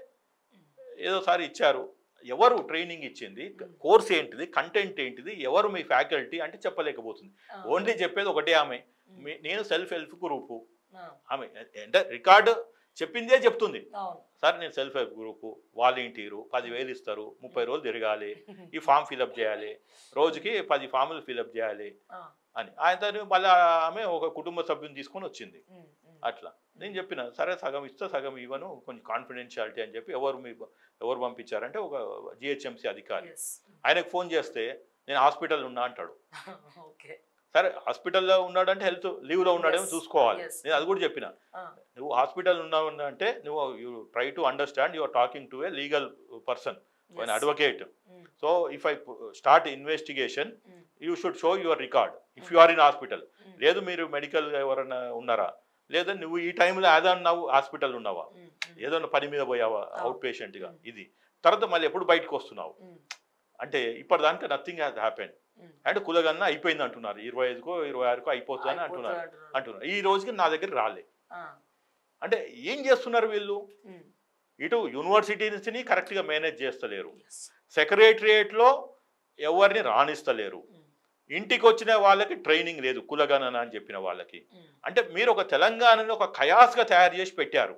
[SPEAKER 2] ఏదో సారి ఇచ్చారు ఎవరు ట్రైనింగ్ ఇచ్చింది కోర్స్ ఏంటిది కంటెంట్ ఏంటిది ఎవరు మీ ఫ్యాకల్టీ అంటే చెప్పలేకపోతుంది
[SPEAKER 1] Ah.
[SPEAKER 2] ఓన్లీ చెప్పేది ఒకటే ఆమె మీ- నేను సెల్ఫ్ హెల్ప్ గ్రూపు
[SPEAKER 1] Ah.
[SPEAKER 2] ఆమె అంటే రికార్డు చెప్పిందే చెప్తుంది
[SPEAKER 1] అవును
[SPEAKER 2] సార్ నేను సెల్ఫ్ హెల్ప్ గ్రూపు వాలంటీరు పదివేలు ఇస్తారు ముప్పై రోజులు తిరగాలి ఈ ఫామ్ ఫిలప్ చేయాలి రోజుకి పది ఫాములు ఫిలప్ చేయాలి
[SPEAKER 1] Ah.
[SPEAKER 2] అని ఆయన మళ్ళీ ఆమె ఒక కుటుంబ సభ్యుని తీసుకొని వచ్చింది
[SPEAKER 1] Mm. Mm.
[SPEAKER 2] అట్లా నేను చెప్పిన సరే సగం ఇస్తా సగం ఇవ్వను కొంచెం కాన్ఫిడెన్షియాలిటీ అని చెప్పి ఎవరు మీ ఎవరు పంపించారంటే ఒక జిహెచ్ఎంసీ అధికారి
[SPEAKER 1] Yes.
[SPEAKER 2] ఆయనకు ఫోన్ చేస్తే నేను హాస్పిటల్ ఉన్నా అంటాడు
[SPEAKER 1] Okay.
[SPEAKER 2] సరే హాస్పిటల్లో ఉన్నాడంటే హెల్త్ లీవ్లో ఉన్నాడేమో
[SPEAKER 1] Yes.
[SPEAKER 2] చూసుకోవాలి
[SPEAKER 1] Yes.
[SPEAKER 2] నేను అది కూడా చెప్పిన
[SPEAKER 1] Ah.
[SPEAKER 2] నువ్వు హాస్పిటల్ ఉన్నావు అంటే నువ్వు you try to understand you are talking to a legal person
[SPEAKER 1] Yes.
[SPEAKER 2] an advocate
[SPEAKER 1] Mm.
[SPEAKER 2] So if I start investigation
[SPEAKER 1] Mm.
[SPEAKER 2] You should show your record if you are in hospital
[SPEAKER 1] Mm.
[SPEAKER 2] లేదు మీరు medical ఎవరైనా ఉన్నారా లేదా నువ్వు ఈ టైంలో ఏదో ఉన్నావు హాస్పిటల్ ఉన్నావా
[SPEAKER 1] Mm. Mm.
[SPEAKER 2] ఏదో పని మీద పోయావా
[SPEAKER 1] Oh.
[SPEAKER 2] అవుట్ పేషెంట్గా
[SPEAKER 1] Mm.
[SPEAKER 2] ఇది తర్వాత మళ్ళీ ఎప్పుడు బయటకు వస్తున్నావు
[SPEAKER 1] Mm.
[SPEAKER 2] అంటే ఇప్పటిదాకా నథింగ్ హ్యాస్ హ్యాపెన్
[SPEAKER 1] Mm.
[SPEAKER 2] అంటే కులగన్న అయిపోయింది అంటున్నారు ఇరవై ఐదుకో ఇరవై ఆరుకో అయిపోతుందని అంటున్నారు
[SPEAKER 1] అయిపోతుంది అంటున్నారు.
[SPEAKER 2] అంటున్నారు ఈ రోజుకి నా దగ్గర రాలే
[SPEAKER 1] Ah.
[SPEAKER 2] అంటే ఏం చేస్తున్నారు వీళ్ళు
[SPEAKER 1] Mm.
[SPEAKER 2] ఇటు యూనివర్సిటీస్ని కరెక్ట్గా మేనేజ్ చేస్తలేరు
[SPEAKER 1] Yes.
[SPEAKER 2] సెక్రటరియేట్లో ఎవరిని రాణిస్తలేరు
[SPEAKER 1] Mm.
[SPEAKER 2] ఇంటికి వచ్చిన వాళ్ళకి ట్రైనింగ్ లేదు కులగణన అని చెప్పిన వాళ్ళకి
[SPEAKER 1] Mm.
[SPEAKER 2] అంటే మీరు ఒక తెలంగాణని ఒక కయాస్గా తయారు చేసి పెట్టారు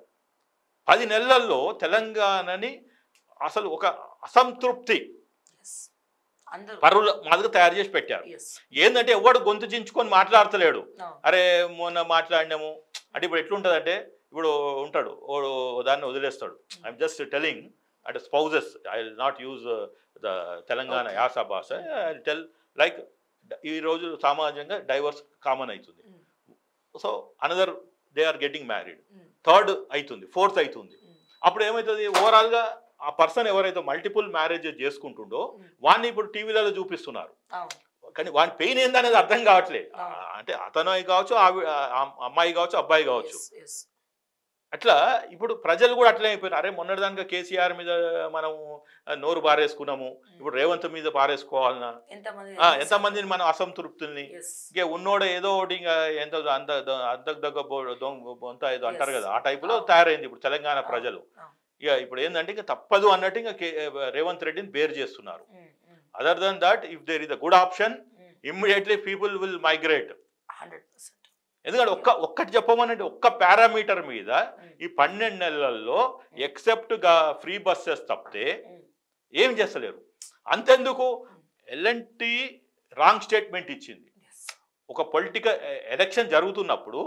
[SPEAKER 2] పది నెలల్లో తెలంగాణని అసలు ఒక అసంతృప్తి
[SPEAKER 1] Yes. అందరూ
[SPEAKER 2] పరుల మాదిరిగా తయారు చేసి పెట్టారు
[SPEAKER 1] ఎస్
[SPEAKER 2] ఏంటంటే ఎవడు గొంతు చించుకొని మాట్లాడతలేడు
[SPEAKER 1] అవును
[SPEAKER 2] అరే మొన్న మాట్లాడినాము అంటే ఇప్పుడు ఎట్లుంటుందంటే ఇప్పుడు ఉంటాడు ఓడు దాన్ని వదిలేస్తాడు ఐఎమ్ జస్ట్ టెలింగ్ అంటే spouses I will not use the Telangana
[SPEAKER 1] Okay.
[SPEAKER 2] యాస భాష ఐ టెల్ లైక్ ఈ రోజు సామాజికంగా డైవర్స్ కామన్ అవుతుంది
[SPEAKER 1] Mm.
[SPEAKER 2] So another they are getting married
[SPEAKER 1] Mm.
[SPEAKER 2] Third అవుతుంది ఫోర్త్ అవుతుంది
[SPEAKER 1] Mm.
[SPEAKER 2] అప్పుడు ఏమవుతుంది ఓవరాల్గా ఆ పర్సన్ ఎవరైతే మల్టిపుల్ మ్యారేజెస్ చేసుకుంటుండో
[SPEAKER 1] Mm.
[SPEAKER 2] వాడిని ఇప్పుడు టీవీలలో చూపిస్తున్నారు
[SPEAKER 1] అవును
[SPEAKER 2] కానీ వాడి పెయిన్ ఏందనేది అర్థం కావట్లే
[SPEAKER 1] ఆ.
[SPEAKER 2] అంటే అతను కావచ్చు ఆవి- ఆ అమ్మాయి కావచ్చు అబ్బాయి కావచ్చు
[SPEAKER 1] Yes, yes.
[SPEAKER 2] అట్లా ఇప్పుడు ప్రజలు కూడా అట్లే అయిపోయినారు అరే మొన్నటిదానిగా కేసీఆర్ మీద మనం నోరు బారేసుకున్నాము ఇప్పుడు రేవంత్ మీద బారేసుకోవాలనా
[SPEAKER 1] ఎంతమంది
[SPEAKER 2] ఆ, ఎంతమందిని మనం అసంతృప్తుల్ని
[SPEAKER 1] Yes.
[SPEAKER 2] ఇక ఉన్నోడ ఏదో ఒకటి ఇంకా ఎంత అంత అంతకు దగ్గ బో- దొంగ బొంత ఏదో అంటారు
[SPEAKER 1] Yes.
[SPEAKER 2] కదా ఆ టైపులో
[SPEAKER 1] అవును.
[SPEAKER 2] తయారైంది ఇప్పుడు తెలంగాణ
[SPEAKER 1] అవును.
[SPEAKER 2] ప్రజలు
[SPEAKER 1] అవును.
[SPEAKER 2] ఇక ఇప్పుడు ఏంటంటే ఇంకా తప్పదు అన్నట్టు ఇంకా కే- రేవంత్ రెడ్డిని బేర్ చేస్తున్నారు
[SPEAKER 1] Mm, mm,
[SPEAKER 2] other than that if there is a good option
[SPEAKER 1] mm.
[SPEAKER 2] Immediately people will migrate
[SPEAKER 1] 100%.
[SPEAKER 2] ఎందుకంటే ఒక్క ఒక్కటి చెప్పమనండి ఒక్క పారామీటర్ మీద
[SPEAKER 1] Mm,
[SPEAKER 2] ఈ పన్నెండు నెలల్లో ఎక్సెప్ట్ గా ఫ్రీ బస్సెస్ తప్పితే
[SPEAKER 1] mm.
[SPEAKER 2] ఏం చేస్తలేరు అంతెందుకు ఎల్ఎన్టీ రాంగ్ స్టేట్మెంట్ ఇచ్చింది
[SPEAKER 1] Yes.
[SPEAKER 2] ఒక పొలిటికల్ ఎలక్షన్ జరుగుతున్నప్పుడు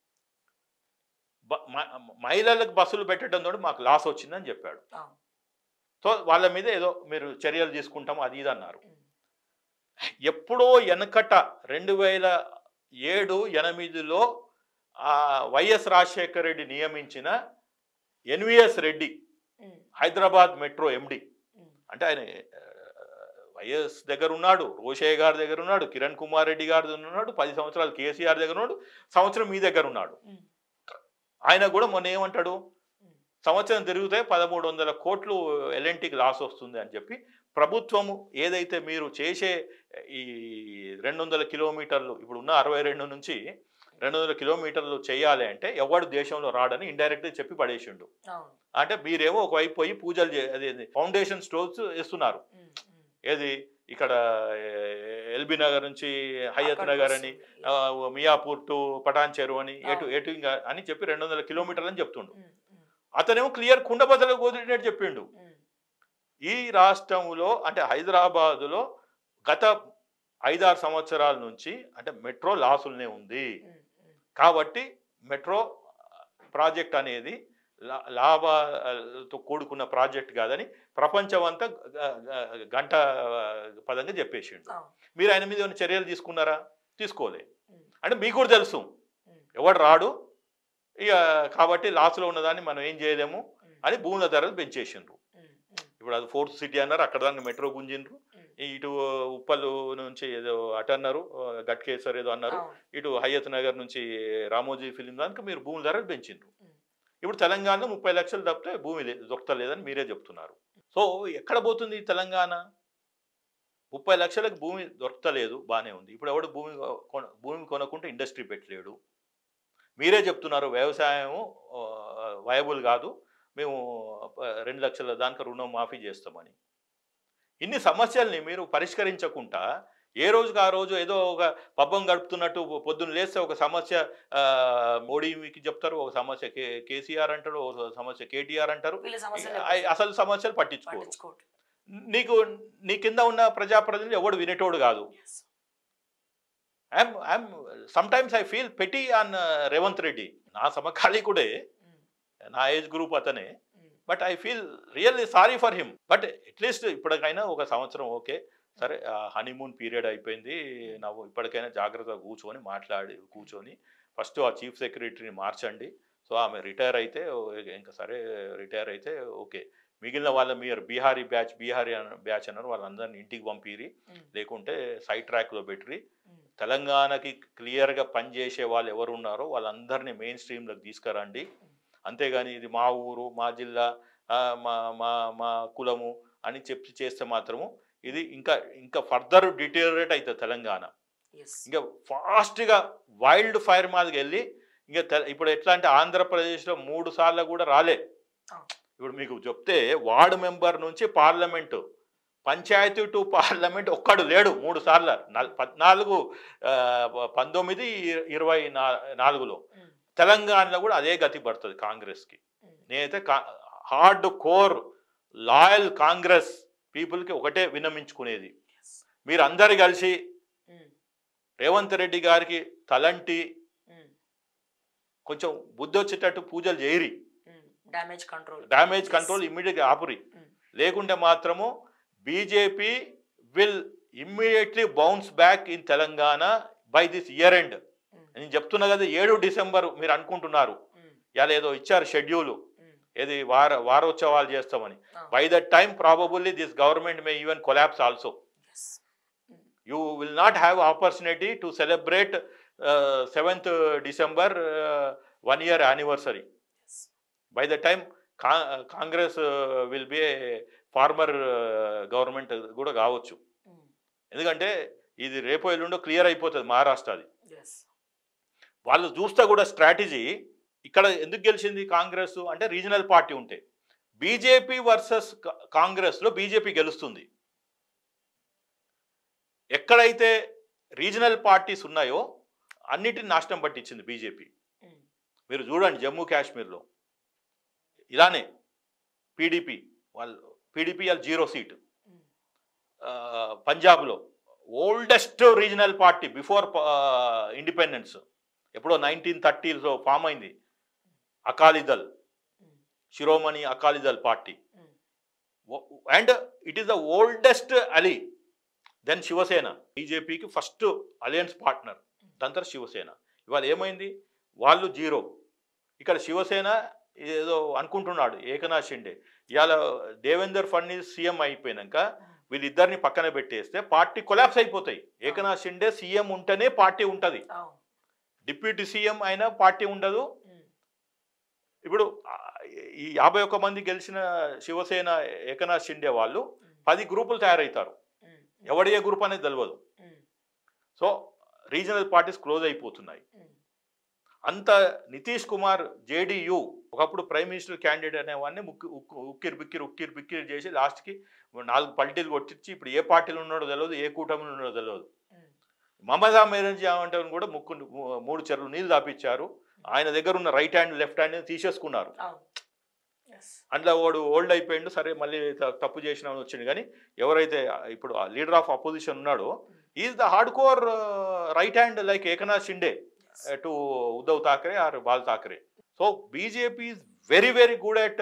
[SPEAKER 2] బ- మ- మహిళలకు బస్సులు పెట్టడంతో మాకు లాస్ వచ్చిందని చెప్పాడు
[SPEAKER 1] అవును.
[SPEAKER 2] సో వాళ్ళ మీద ఏదో మీరు చర్యలు తీసుకుంటాం అది ఇది అన్నారు
[SPEAKER 1] Mm.
[SPEAKER 2] ఎప్పుడో వెనకట రెండు వేల ఏడు ఎనిమిదిలో ఆ వైఎస్ రాజశేఖర రెడ్డి నియమించిన ఎన్విఎస్ రెడ్డి
[SPEAKER 1] ఉమ్,
[SPEAKER 2] హైదరాబాద్ మెట్రో ఎండి
[SPEAKER 1] ఉమ్,
[SPEAKER 2] అంటే ఆయన ఆ, వైఎస్ దగ్గర ఉన్నాడు రోషయ్య గారి దగ్గర ఉన్నాడు కిరణ్ కుమార్ రెడ్డి గారి దగ్గర ఉన్నాడు పది సంవత్సరాలు కేసీఆర్ దగ్గర ఉన్నాడు సంవత్సరం మీ దగ్గర ఉన్నాడు
[SPEAKER 1] ఉమ్,
[SPEAKER 2] ఆయన కూడా మొన్న ఏమంటాడు
[SPEAKER 1] ఉమ్.
[SPEAKER 2] సంవత్సరం తిరిగితే పదమూడు వందల కోట్లు ఎల్ఎన్టీకి లాస్ వస్తుంది అని చెప్పి ప్రభుత్వము ఏదైతే మీరు చేసే ఈ రెండు వందల కిలోమీటర్లు ఇప్పుడు ఉన్న అరవై రెండు నుంచి రెండు వందల కిలోమీటర్లు చేయాలి అంటే ఎవడు దేశంలో రాడని ఇండైరెక్ట్గా చెప్పి పడేసిండు
[SPEAKER 1] అవును
[SPEAKER 2] అంటే మీరేమో ఒకవైపు పోయి పూజలు చే అదే ఫౌండేషన్ స్టోర్స్ వేస్తున్నారు
[SPEAKER 1] ఉమ్, ఉమ్.
[SPEAKER 2] ఏది ఇక్కడ ఎల్బీ నగర్ నుంచి హయత్
[SPEAKER 1] అక్కడికి
[SPEAKER 2] నగర్ అని
[SPEAKER 1] వస్తుంది.
[SPEAKER 2] ఆ, మియాపూర్ టు పటాన్ చెరువు అని ఎటు
[SPEAKER 1] అవును.
[SPEAKER 2] ఎటు ఇంకా అని చెప్పి రెండు వందల కిలోమీటర్లు అని చెప్తుండు
[SPEAKER 1] ఉమ్, ఉమ్,
[SPEAKER 2] అతనేమో క్లియర్ కుండబద్దలు కుదిరినట్టు చెప్పిండు
[SPEAKER 1] ఉమ్,
[SPEAKER 2] ఈ రాష్ట్రంలో అంటే హైదరాబాదులో గత ఐదారు సంవత్సరాల నుంచి అంటే మెట్రో లాసులనే ఉంది
[SPEAKER 1] ఉమ్, ఉమ్.
[SPEAKER 2] కాబట్టి మెట్రో ప్రాజెక్ట్ అనేది లా- లాభాలతో కూడుకున్న ప్రాజెక్ట్ కాదని ప్రపంచమంతా గ- గ- గంట పదంగా చెప్పేసిండు
[SPEAKER 1] అవును
[SPEAKER 2] మీరు ఆయన మీద ఏమైనా చర్యలు తీసుకున్నారా తీసుకోలే
[SPEAKER 1] ఉమ్,
[SPEAKER 2] అంటే మీకు కూడా తెలుసు
[SPEAKER 1] ఉమ్,
[SPEAKER 2] ఎవడు రాడు ఇక కాబట్టి లాస్లో ఉన్నదాన్ని మనం ఏం చేయలేము
[SPEAKER 1] ఉమ్,
[SPEAKER 2] అని భూముల ధరలు పెంచేసిండ్రు
[SPEAKER 1] ఉమ్, ఉమ్,
[SPEAKER 2] ఇప్పుడు అది ఫోర్త్ సిటీ అన్నారు అక్కడ దాన్ని మెట్రో గుంజిండ్రు
[SPEAKER 1] ఉమ్.
[SPEAKER 2] ఈ ఇటు ఉప్పల్ నుంచి ఏదో అటు అన్నారు గట్కేసర్ ఏదో అన్నారు
[SPEAKER 1] అవును
[SPEAKER 2] ఇటు హయత్ నగర్ నుంచి రామోజీ ఫిలిం దానికి మీరు భూముల ధరలు పెంచిండ్రు
[SPEAKER 1] ఉమ్.
[SPEAKER 2] ఇప్పుడు తెలంగాణలో ముప్పై లక్షలు తప్పితే భూమి లే- దొరకలేదని మీరే చెప్తున్నారు సో ఎక్కడ పోతుంది ఈ తెలంగాణ ముప్పై లక్షలకు భూమి దొరకలేదు బాగానే ఉంది ఇప్పుడు ఎవడు భూమి కొన- భూమి కొనకుంటే ఇండస్ట్రీ పెట్టలేడు మీరే చెప్తున్నారు వ్యవసాయం వయబుల్ కాదు మేము ఆ, రెండు లక్షల దానికి రుణం మాఫీ చేస్తామని ఇన్ని సమస్యల్ని మీరు పరిష్కరించకుండా ఏ రోజుకి ఆ రోజు ఏదో ఒక పబ్బం గడుపుతున్నట్టు పొద్దున్న లేస్తే ఒక సమస్య ఆ, మోడీకి చెప్తారు ఒక సమస్య కే కేసీఆర్ అంటారు ఒక సమస్య కేటీఆర్ అంటారు
[SPEAKER 1] వీళ్ళ సమస్యలు
[SPEAKER 2] అ- అసలు సమస్యలు పట్టించుకోరు
[SPEAKER 1] పట్టించుకోవట్లేదు
[SPEAKER 2] నీకు నీ కింద ఉన్న ప్రజాప్రతినిధులు ఎవడు వినేటోడు కాదు
[SPEAKER 1] Yes.
[SPEAKER 2] I'm I'm sometimes I feel petty on Revanth Reddy నా సమకాలీకుడే
[SPEAKER 1] ఉమ్,
[SPEAKER 2] నా ఏజ్ గ్రూప్ అతనే
[SPEAKER 1] ఉమ్,
[SPEAKER 2] but I feel really sorry for him but at least ఇప్పటికైనా ఒక సంవత్సరం ఓకే సరే హనీమూన్ పీరియడ్ అయిపోయింది నాకు ఇప్పటికైనా జాగ్రత్తగా కూర్చొని మాట్లాడి కూర్చొని ఫస్ట్ ఆ చీఫ్ సెక్రటరీని మార్చండి సో ఆమె రిటైర్ అయితే ఓ- ఇంకా సరే రిటైర్ అయితే ఓకే మిగిలిన వాళ్ళ మీరు బీహారీ బ్యాచ్ బీహారీ బ్యాచ్ అన్నారు వాళ్ళందరినీ ఇంటికి పంపిరి
[SPEAKER 1] ఉమ్,
[SPEAKER 2] లేకుంటే సైడ్ ట్రాక్లో పెట్టిరి
[SPEAKER 1] ఉమ్,
[SPEAKER 2] తెలంగాణకి క్లియర్గా పనిచేసే వాళ్ళు ఎవరు ఉన్నారో వాళ్ళందరినీ మెయిన్ స్ట్రీమ్లోకి తీసుకురండి అంతేగాని ఇది మా ఊరు మా జిల్లా ఆ, మా మా మా కులము అని చెప్పి చేస్తే మాత్రము ఇది ఇంకా ఇంకా ఫర్దర్ డిటీరియరేట్ అవుతుంది తెలంగాణ
[SPEAKER 1] yes.
[SPEAKER 2] ఇంకా ఫాస్ట్గా వైల్డ్ ఫైర్ మాదికి వెళ్ళి ఇంకా తె- ఇప్పుడు ఎట్లా అంటే ఆంధ్రప్రదేశ్లో మూడు సార్లు కూడా రాలే
[SPEAKER 1] ఆ.
[SPEAKER 2] ఇప్పుడు మీకు చెప్తే వార్డు మెంబర్ నుంచి పార్లమెంటు పంచాయతీ టు పార్లమెంట్ ఒక్కడు లేడు మూడు సార్లు నల్- పద్నాలుగు ఆ, పంతొమ్మిది ఇ- ఇరవై నా- నాలుగులో
[SPEAKER 1] ఉమ్,
[SPEAKER 2] తెలంగాణలో కూడా అదే గతి పడుతుంది కాంగ్రెస్కి
[SPEAKER 1] ఉమ్,
[SPEAKER 2] నేనైతే హార్డ్ కోర్ లాయల్ కాంగ్రెస్ పీపుల్కి ఒకటే విన్నమించుకునేది
[SPEAKER 1] yes.
[SPEAKER 2] మీరు అందరు కలిసి
[SPEAKER 1] ఉమ్,
[SPEAKER 2] రేవంత్ రెడ్డి గారికి తలంటి
[SPEAKER 1] ఉమ్,
[SPEAKER 2] కొంచెం బుద్ధి వచ్చేటట్టు పూజలు చేయరి
[SPEAKER 1] ఉమ్. డ్యామేజ్ కంట్రోల్
[SPEAKER 2] డ్యామేజ్ కంట్రోల్ ఇమ్మీడియట్గా ఆపురి
[SPEAKER 1] ఉమ్.
[SPEAKER 2] లేకుంటే మాత్రము BJP will immediately bounce back in Telangana by this year end
[SPEAKER 1] ఉమ్,
[SPEAKER 2] నేను చెప్తున్నా కదా ఏడు డిసెంబర్ మీరు అనుకుంటున్నారు
[SPEAKER 1] ఉమ్,
[SPEAKER 2] ఇలా ఏదో ఇచ్చారు షెడ్యూల్
[SPEAKER 1] ఉమ్,
[SPEAKER 2] ఏది వార వారోత్సవాలు చేస్తామని
[SPEAKER 1] ఆ,
[SPEAKER 2] by that time probably this government may even collapse also
[SPEAKER 1] yes. ఉమ్,
[SPEAKER 2] you will not have opportunity to celebrate uh, 7th December uh, one year anniversary.
[SPEAKER 1] yes.
[SPEAKER 2] By the time Con- Congress uh, will be a former government కూడా కావచ్చు
[SPEAKER 1] ఉమ్,
[SPEAKER 2] ఎందుకంటే ఇది రేపు ఎల్లుండో clear అయిపోతుంది మహారాష్ట్ర అది
[SPEAKER 1] yes.
[SPEAKER 2] వాళ్ళు చూస్తే కూడా స్ట్రాటజీ ఇక్కడ ఎందుకు గెలిచింది కాంగ్రెస్ అంటే రీజనల్ పార్టీ ఉంటే బీజేపీ వర్సెస్ కాంగ్రెస్లో బీజేపీ గెలుస్తుంది ఎక్కడైతే రీజనల్ పార్టీస్ ఉన్నాయో అన్నిటిని నాశనం పట్టించింది బీజేపీ
[SPEAKER 1] ఉమ్,
[SPEAKER 2] మీరు చూడండి జమ్మూ కాశ్మీర్లో ఇలానే పీడీపీ వాళ్ళు పీడీపీ వాళ్ళు జీరో సీట్
[SPEAKER 1] ఉమ్,
[SPEAKER 2] పంజాబ్లో oldest regional party before independence ఎప్పుడో నైన్టీన్ థర్టీలో ఫామ్ అయింది అకాలీదల్
[SPEAKER 1] ఉమ్,
[SPEAKER 2] శిరోమణి అకాలీదల్ పార్టీ
[SPEAKER 1] ఉమ్,
[SPEAKER 2] and it is the oldest ally then Shiv Sena బీజేపీకి ఫస్ట్ అలయన్స్ పార్ట్నర్ దాని తర్వాత శివసేన ఇవాళ ఏమైంది వాళ్ళు జీరో ఇక్కడ శివసేన ఏదో అనుకుంటున్నాడు ఏకనాథ్ షిండే ఇవాళ దేవేందర్ ఫడ్నీస్ సీఎం అయిపోయినాక వీళ్ళిద్దరిని పక్కన పెట్టేస్తే పార్టీ కొలాప్స్ అయిపోతాయి ఏకనాథ్ షిండే సీఎం ఉంటేనే పార్టీ ఉంటుంది
[SPEAKER 1] అవును
[SPEAKER 2] డిప్యూటీ సీఎం అయినా పార్టీ ఉండదు
[SPEAKER 1] ఉమ్,
[SPEAKER 2] ఇప్పుడు ఆ, ఈ యాభై ఒక్క మంది గెలిచిన శివసేన ఏకనాథ్ షిండే వాళ్ళు పది గ్రూపులు తయారవుతారు
[SPEAKER 1] ఉమ్,
[SPEAKER 2] ఎవడి ఏ గ్రూప్ అనేది తెలియదు
[SPEAKER 1] ఉమ్,
[SPEAKER 2] సో రీజనల్ పార్టీస్ క్లోజ్ అయిపోతున్నాయి
[SPEAKER 1] ఉమ్,
[SPEAKER 2] అంత నితీష్ కుమార్ జేడీయూ ఒకప్పుడు ప్రైమ్ మినిస్టర్ క్యాండిడేట్ అనేవాడిని ముక్కి ఉక్కు- ఉక్కిరి బిక్కిరి ఉక్కిరి బిక్కిరి చేసి లాస్ట్కి నాలుగు పల్టీలు కొట్టించి ఇప్పుడు ఏ పార్టీలో ఉన్నాడో తెలియదు ఏ కూటమిలో ఉన్నాడో తెలియదు
[SPEAKER 1] ఉమ్,
[SPEAKER 2] మమతా బెనర్జీ అంటే కూడా ముక్కు మూడు చెరువులు నీళ్ళు దాపిచ్చారు ఆయన దగ్గర ఉన్న రైట్ హ్యాండ్ లెఫ్ట్ హ్యాండ్ తీసేసుకున్నారు
[SPEAKER 1] అవును ఎస్
[SPEAKER 2] అందులో వాడు ఓల్డ్ అయిపోయిండు సరే మళ్ళీ త- తప్పు చేసిన వచ్చింది కానీ ఎవరైతే ఇప్పుడు లీడర్ ఆఫ్ అపోజిషన్ ఉన్నాడో is the hardcore right hand like Eknath Shinde to Uddhav Thackeray or Bal Thackeray so BJP is very very good at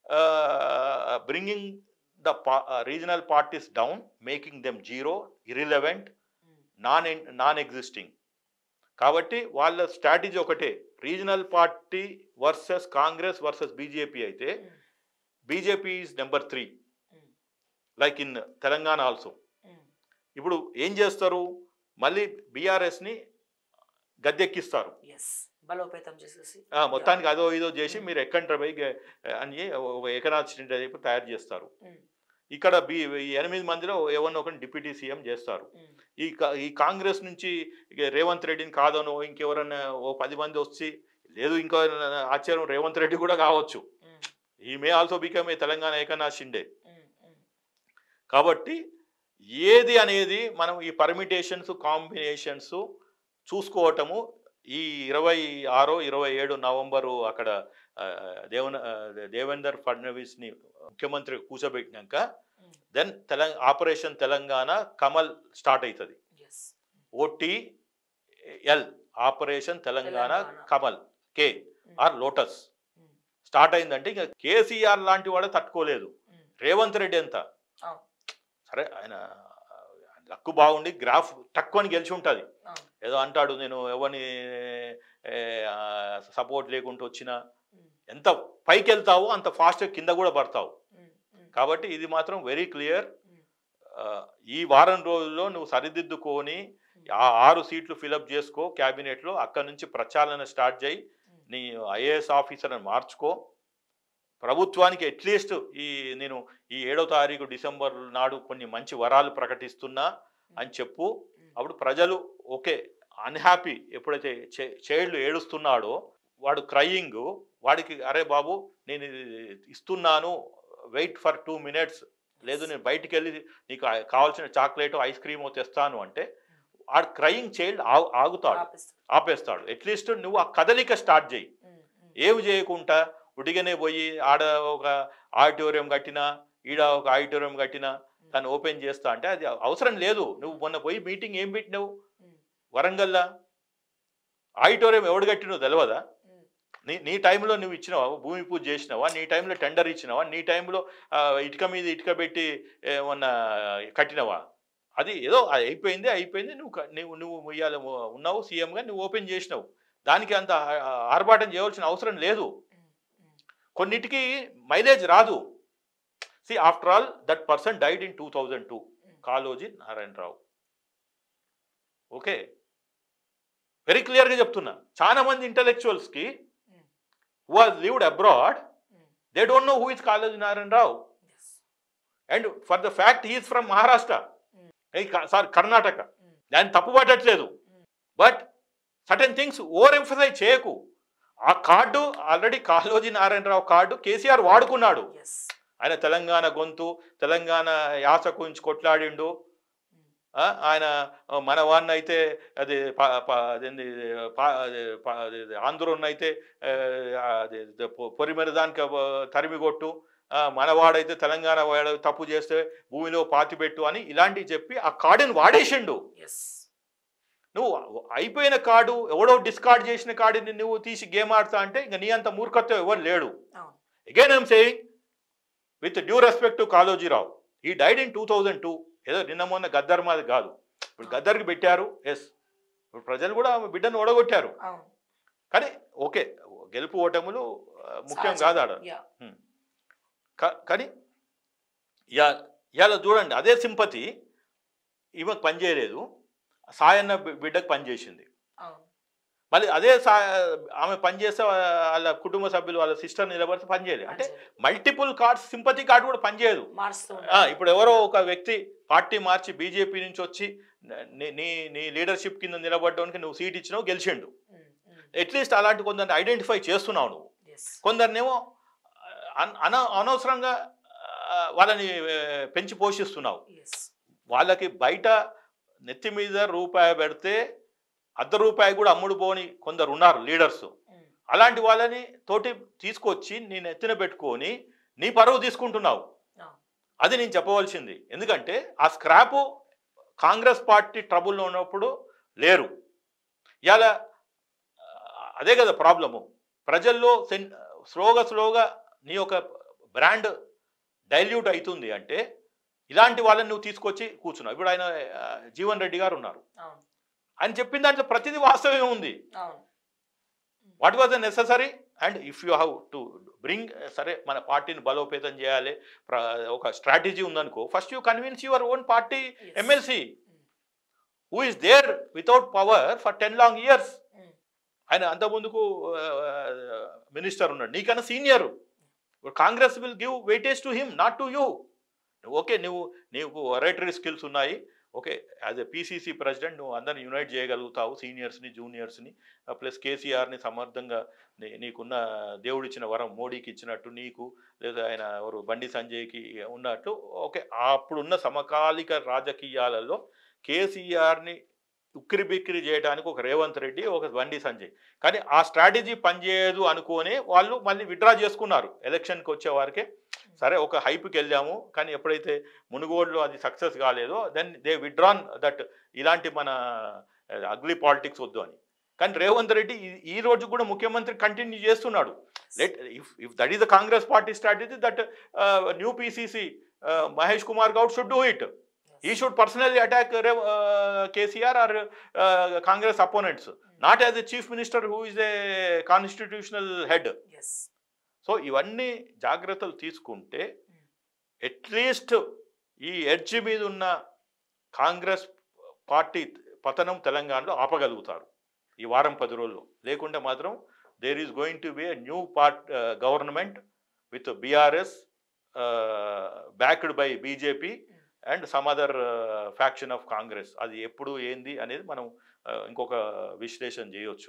[SPEAKER 2] bringing the regional parties down making them zero irrelevant non non existing కాబట్టి వాళ్ళ strategy ఒకటే regional party versus Congress versus BJP అయితే BJP is number three like in Telangana also ఇప్పుడు ఏం చేస్తారు మళ్ళీ బీఆర్ఎస్ని గద్దెక్కిస్తారు
[SPEAKER 1] yes బలోపేతం చేసేసి
[SPEAKER 2] ఆ, మొత్తానికి అదో ఇదో చేసి మీరు ఎక్కంటారు పోయి గె- అని ఒక ఏకనాథ్ షిండే చెప్పి తయారు చేస్తారు
[SPEAKER 1] ఉమ్,
[SPEAKER 2] ఇక్కడ బి ఈ ఎనిమిది మందిలో ఎవరినో ఒకరిని డిప్యూటీ సీఎం చేస్తారు
[SPEAKER 1] ఉమ్,
[SPEAKER 2] ఈ కా- ఈ కాంగ్రెస్ నుంచి ఇక రేవంత్ రెడ్డిని కాదనో ఇంకెవరన్నా ఓ పది మంది వచ్చి లేదు ఇంకో ఆశ్చర్యం రేవంత్ రెడ్డి కూడా కావచ్చు
[SPEAKER 1] ఉమ్,
[SPEAKER 2] ఈ may also become a Telangana Eknath Shinde
[SPEAKER 1] ఉమ్, ఉమ్,
[SPEAKER 2] కాబట్టి ఏది అనేది మనం ఈ పర్మిటేషన్స్ కాంబినేషన్స్ చూసుకోవటము ఈ ఇరవై ఆరో ఇరవై ఏడు నవంబరు అక్కడ ఆ, దేవన ఆ, దేవేందర్ ఫడ్నవీస్ని ముఖ్యమంత్రి కూర్చోబెట్టినాక
[SPEAKER 1] ఉమ్,
[SPEAKER 2] then Telangana operation Telangana Kamal start అవుతుంది
[SPEAKER 1] yes
[SPEAKER 2] OTL operation Telangana
[SPEAKER 1] Telangana.
[SPEAKER 2] Kamal కే
[SPEAKER 1] ఉమ్,
[SPEAKER 2] ఆర్ లోటస్
[SPEAKER 1] ఉమ్,
[SPEAKER 2] స్టార్ట్ అయిందంటే ఇంకా కేసీఆర్ లాంటి వాడే తట్టుకోలేదు
[SPEAKER 1] ఉమ్,
[SPEAKER 2] రేవంత్ రెడ్డి ఎంత
[SPEAKER 1] అవును
[SPEAKER 2] సరే ఆయన లక్కు బాగుండి గ్రాఫ్ తక్కువ అని గెలిచి ఉంటుంది
[SPEAKER 1] అవును
[SPEAKER 2] ఏదో అంటాడు నేను ఎవరిని సపోర్ట్ లేకుండా వచ్చినా
[SPEAKER 1] ఉమ్,
[SPEAKER 2] ఎంత పైకి వెళ్తావో అంత ఫాస్ట్గా కింద కూడా పడతావు
[SPEAKER 1] ఉమ్, ఉమ్,
[SPEAKER 2] కాబట్టి ఇది మాత్రం వెరీ క్లియర్
[SPEAKER 1] ఉమ్,
[SPEAKER 2] ఈ వారం రోజుల్లో నువ్వు సరిదిద్దుకొని ఆ ఆరు సీట్లు ఫిలప్ చేసుకో క్యాబినెట్లో అక్కడి నుంచి ప్రచారణ స్టార్ట్ చేయి
[SPEAKER 1] ఉమ్,
[SPEAKER 2] నీ ఐఏఎస్ ఆఫీసర్ని మార్చుకో ప్రభుత్వానికి అట్లీస్ట్ ఈ నేను ఈ ఏడో తారీఖు డిసెంబర్ నాడు కొన్ని మంచి వరాలు ప్రకటిస్తున్నా అని చెప్పు
[SPEAKER 1] ఉమ్,
[SPEAKER 2] అప్పుడు ప్రజలు ఓకే అన్హ్యాపీ ఎప్పుడైతే చైల్డ్ ఏడుస్తున్నాడో వాడు క్రయింగ్ వాడికి అరే బాబు నేను ఇది ఇస్తున్నాను వెయిట్ ఫర్ టూ మినిట్స్ లేదు నేను బయటికి వెళ్ళి నీకు ఆ- కావాల్సిన చాక్లెట్ ఐస్ క్రీమ్ తెస్తాను అంటే ఆ క్రయింగ్ చైల్డ్ ఆగుతాడు
[SPEAKER 1] ఆపిస్తాడు.
[SPEAKER 2] ఆపేస్తాడు అట్లీస్ట్ నువ్వు ఆ కదలిక స్టార్ట్ చేయి
[SPEAKER 1] ఉమ్, ఉమ్,
[SPEAKER 2] ఏమి చేయకుండా ఉడిగనే పోయి ఆడ ఒక ఆడిటోరియం కట్టినా ఈడ ఒక ఆడిటోరియం కట్టినా దాన్ని ఓపెన్ చేస్తా అంటే అది అవసరం లేదు నువ్వు మొన్న పోయి మీటింగ్ ఏం పెట్టినావు
[SPEAKER 1] ఉమ్,
[SPEAKER 2] వరంగల్లా ఆడిటోరియం ఎవడు కట్టినో తెలియదా
[SPEAKER 1] ఉమ్,
[SPEAKER 2] నీ నీ టైంలో నువ్వు ఇచ్చినావా భూమి పూజ చేసినావా నీ టైంలో టెండర్ ఇచ్చినావా నీ టైంలో ఆ, ఇటుక మీద ఇటుక పెట్టి ఏమన్నా కట్టినవా అది ఏదో అది అయిపోయింది అయిపోయింది నువ్వు క- నువ్వు నువ్వు ఇవాళ ఉన్నావు సీఎంగా నువ్వు ఓపెన్ చేసినావు దానికి అంత ఆ, ఆర్భాటం చేయవలసిన అవసరం లేదు
[SPEAKER 1] ఉమ్, ఉమ్,
[SPEAKER 2] కొన్నిటికి మైలేజ్ రాదు see after all that person died in two thousand two
[SPEAKER 1] um,
[SPEAKER 2] Kaloji Narayana Rao okay very క్లియర్గా చెప్తున్నా చాలా మంది ఇంటలెక్చువల్స్కి
[SPEAKER 1] um,
[SPEAKER 2] who are lived abroad
[SPEAKER 1] um,
[SPEAKER 2] they don't know who is Kaloji Narayana Rao
[SPEAKER 1] yes
[SPEAKER 2] and for the fact he is from Maharashtra
[SPEAKER 1] Mm.
[SPEAKER 2] Sir Karnataka
[SPEAKER 1] ఉమ్,
[SPEAKER 2] దాన్ని తప్పు పట్టట్లేదు
[SPEAKER 1] Mm.
[SPEAKER 2] But certain things overemphasize చేయకు ఆ card already Kaloji Narayana Rao card KCR వాడుకున్నాడు
[SPEAKER 1] ఎస్
[SPEAKER 2] ఆయన తెలంగాణ గొంతు తెలంగాణ యాస గురించి కొట్లాడిండు
[SPEAKER 1] ఉమ్,
[SPEAKER 2] ఆ, ఆయన ఆ, మన వాడిని అయితే అది ప- ప- అదేంది ప- అది ప- అది ఆంధ్రోన్ అయితే ఆ, అది పొ- పొరిమెర దానికి ఆ, తరిమి కొట్టు ఆ, మనవాడైతే తెలంగాణ వాడు తప్పు చేస్తే భూమిలో పాతిపెట్టు అని ఇలాంటివి చెప్పి ఆ కార్డుని వాడేసిండు
[SPEAKER 1] ఎస్
[SPEAKER 2] నువ్వు అయిపోయిన కార్డు ఎవడో డిస్కార్డ్ చేసిన కార్డుని నువ్వు తీసి గేమ్ ఆడతా అంటే ఇంకా నీ అంత మూర్ఖత్వం ఎవరు లేడు
[SPEAKER 1] అవును
[SPEAKER 2] again I'm saying with due respect to Kaloji Rao he died in two thousand two ఏదో నిన్న మొన్న గద్దర్ మాది కాదు ఇప్పుడు గద్దర్కి పెట్టారు ఎస్ ఇప్పుడు ప్రజలు కూడా ఆమె బిడ్డను ఓడగొట్టారు
[SPEAKER 1] అవును
[SPEAKER 2] కానీ ఓకే గెలుపు ఓటములు ఆ, ముఖ్యం
[SPEAKER 1] సహజం.
[SPEAKER 2] కాదు ఆడ
[SPEAKER 1] యా
[SPEAKER 2] కా- కానీ యా ఇవాళ చూడండి అదే సింపతి ఈమెకు పనిచేయలేదు సాయన్న బి- బిడ్డకు పనిచేసింది
[SPEAKER 1] అవును
[SPEAKER 2] మళ్ళీ అదే సా ఆమె పనిచేస్తే వాళ్ళ కుటుంబ సభ్యులు వాళ్ళ సిస్టర్ నిలబడితే పనిచేయలేదు అంటే మల్టిపుల్ కార్డ్స్ సింపతి కార్డు కూడా పనిచేయదు
[SPEAKER 1] మారుస్తూ
[SPEAKER 2] ఆ,
[SPEAKER 1] ఉంటారు.
[SPEAKER 2] ఇప్పుడు ఎవరో ఒక వ్యక్తి పార్టీ మార్చి బీజేపీ నుంచి వచ్చి నీ- నీ నీ లీడర్షిప్ కింద నిలబడడానికి నువ్వు సీట్ ఇచ్చినావు గెలిచిండు
[SPEAKER 1] ఉమ్, ఉమ్.
[SPEAKER 2] అట్లీస్ట్ అలాంటి కొందరిని ఐడెంటిఫై చేస్తున్నావు నువ్వు
[SPEAKER 1] Yes.
[SPEAKER 2] కొందరినేమో అన అన- అనవసరంగా ఆ, వాళ్ళని ఆ, పెంచి పోషిస్తున్నావు
[SPEAKER 1] Yes.
[SPEAKER 2] వాళ్ళకి బయట నెత్తి మీద రూపాయి పెడితే అర్ధ రూపాయి కూడా అమ్ముడు పోని కొందరు ఉన్నారు లీడర్స్
[SPEAKER 1] ఉమ్,
[SPEAKER 2] అలాంటి వాళ్ళని తోటి తీసుకొచ్చి నేను ఎత్తిన పెట్టుకొని నీ పరువు తీసుకుంటున్నావు
[SPEAKER 1] అవును.
[SPEAKER 2] అది నేను చెప్పవలసింది ఎందుకంటే ఆ స్క్రాపు కాంగ్రెస్ పార్టీ ట్రబుల్లో ఉన్నప్పుడు లేరు ఇలా అదే కదా ప్రాబ్లము ప్రజల్లో సెన్ స్లోగా స్లోగా నీ యొక్క బ్రాండ్ డైల్యూట్ అవుతుంది అంటే ఇలాంటి వాళ్ళని నువ్వు తీసుకొచ్చి కూర్చున్నావు ఇప్పుడు ఆయన ఆ, జీవన్ రెడ్డి గారు ఉన్నారు
[SPEAKER 1] అవును
[SPEAKER 2] ఆయన చెప్పిన దాంట్లో ప్రతిదీ వాస్తవమే ఉంది
[SPEAKER 1] అవును
[SPEAKER 2] what was the necessary and if you have to bring సరే మన పార్టీని బలోపేతం చేయాలి ప్ర- ఒక స్ట్రాటజీ ఉందనుకో first you convince your own party
[SPEAKER 1] Yes.
[SPEAKER 2] MLC who is there without power for ten long years
[SPEAKER 1] ఉమ్,
[SPEAKER 2] ఆయన అంత ముందుకు మినిస్టర్ ఉన్నాడు నీకన్నా senior Congress will give weightage to him not to you okay నువ్వు నీకు ఒరేటరీ స్కిల్స్ ఉన్నాయి okay as a PCC president నువ్వు అందరిని యునైట్ చేయగలుగుతావు సీనియర్స్ని జూనియర్స్ని ప్లస్ కేసీఆర్ని సమర్థంగా నీ- నీకున్న దేవుడిచ్చిన వరం మోడీకి ఇచ్చినట్టు నీకు లేదా ఆయన ఎవరు బండి సంజయ్కి ఉన్నట్టు ఓకే అప్పుడున్న సమకాలిక రాజకీయాలలో కేసీఆర్ని ఉక్కిరి బిక్కిరి చేయడానికి ఒక రేవంత్ రెడ్డి ఒక బండి సంజయ్ కానీ ఆ స్ట్రాటజీ పనిచేయదు అనుకొని వాళ్ళు మళ్ళీ విడ్రా చేసుకున్నారు ఎలక్షన్కి వచ్చే వారికే సరే ఒక హైప్కి వెళ్ళాము కానీ ఎప్పుడైతే మునుగోడులో అది సక్సెస్ కాలేదో దెన్ దే విడ్రాన్ దట్ ఇలాంటి మన అగ్లీ పాలిటిక్స్ వద్దు అని కానీ రేవంత్ రెడ్డి ఈ- ఈ రోజు కూడా ముఖ్యమంత్రి కంటిన్యూ చేస్తున్నాడు let if if that is the Congress party strategy that new PCC Mahesh Kumar Goud should do it he should personally attack KCR or Congress opponents not as a chief minister who is a constitutional head
[SPEAKER 1] yes.
[SPEAKER 2] So ఇవన్నీ జాగ్రత్తలు తీసుకుంటే at least ఈ edge మీద ఉన్న Congress party పతనం తెలంగాణలో ఆపగలుగుతారు ఈ వారం పది రోజుల్లో లేకుంటే మాత్రం there is going to be a new part government with BRS backed by BJP and some other faction of Congress అది ఎప్పుడు ఏంది అనేది మనం uh, ఇంకొక విశ్లేషణ చేయొచ్చు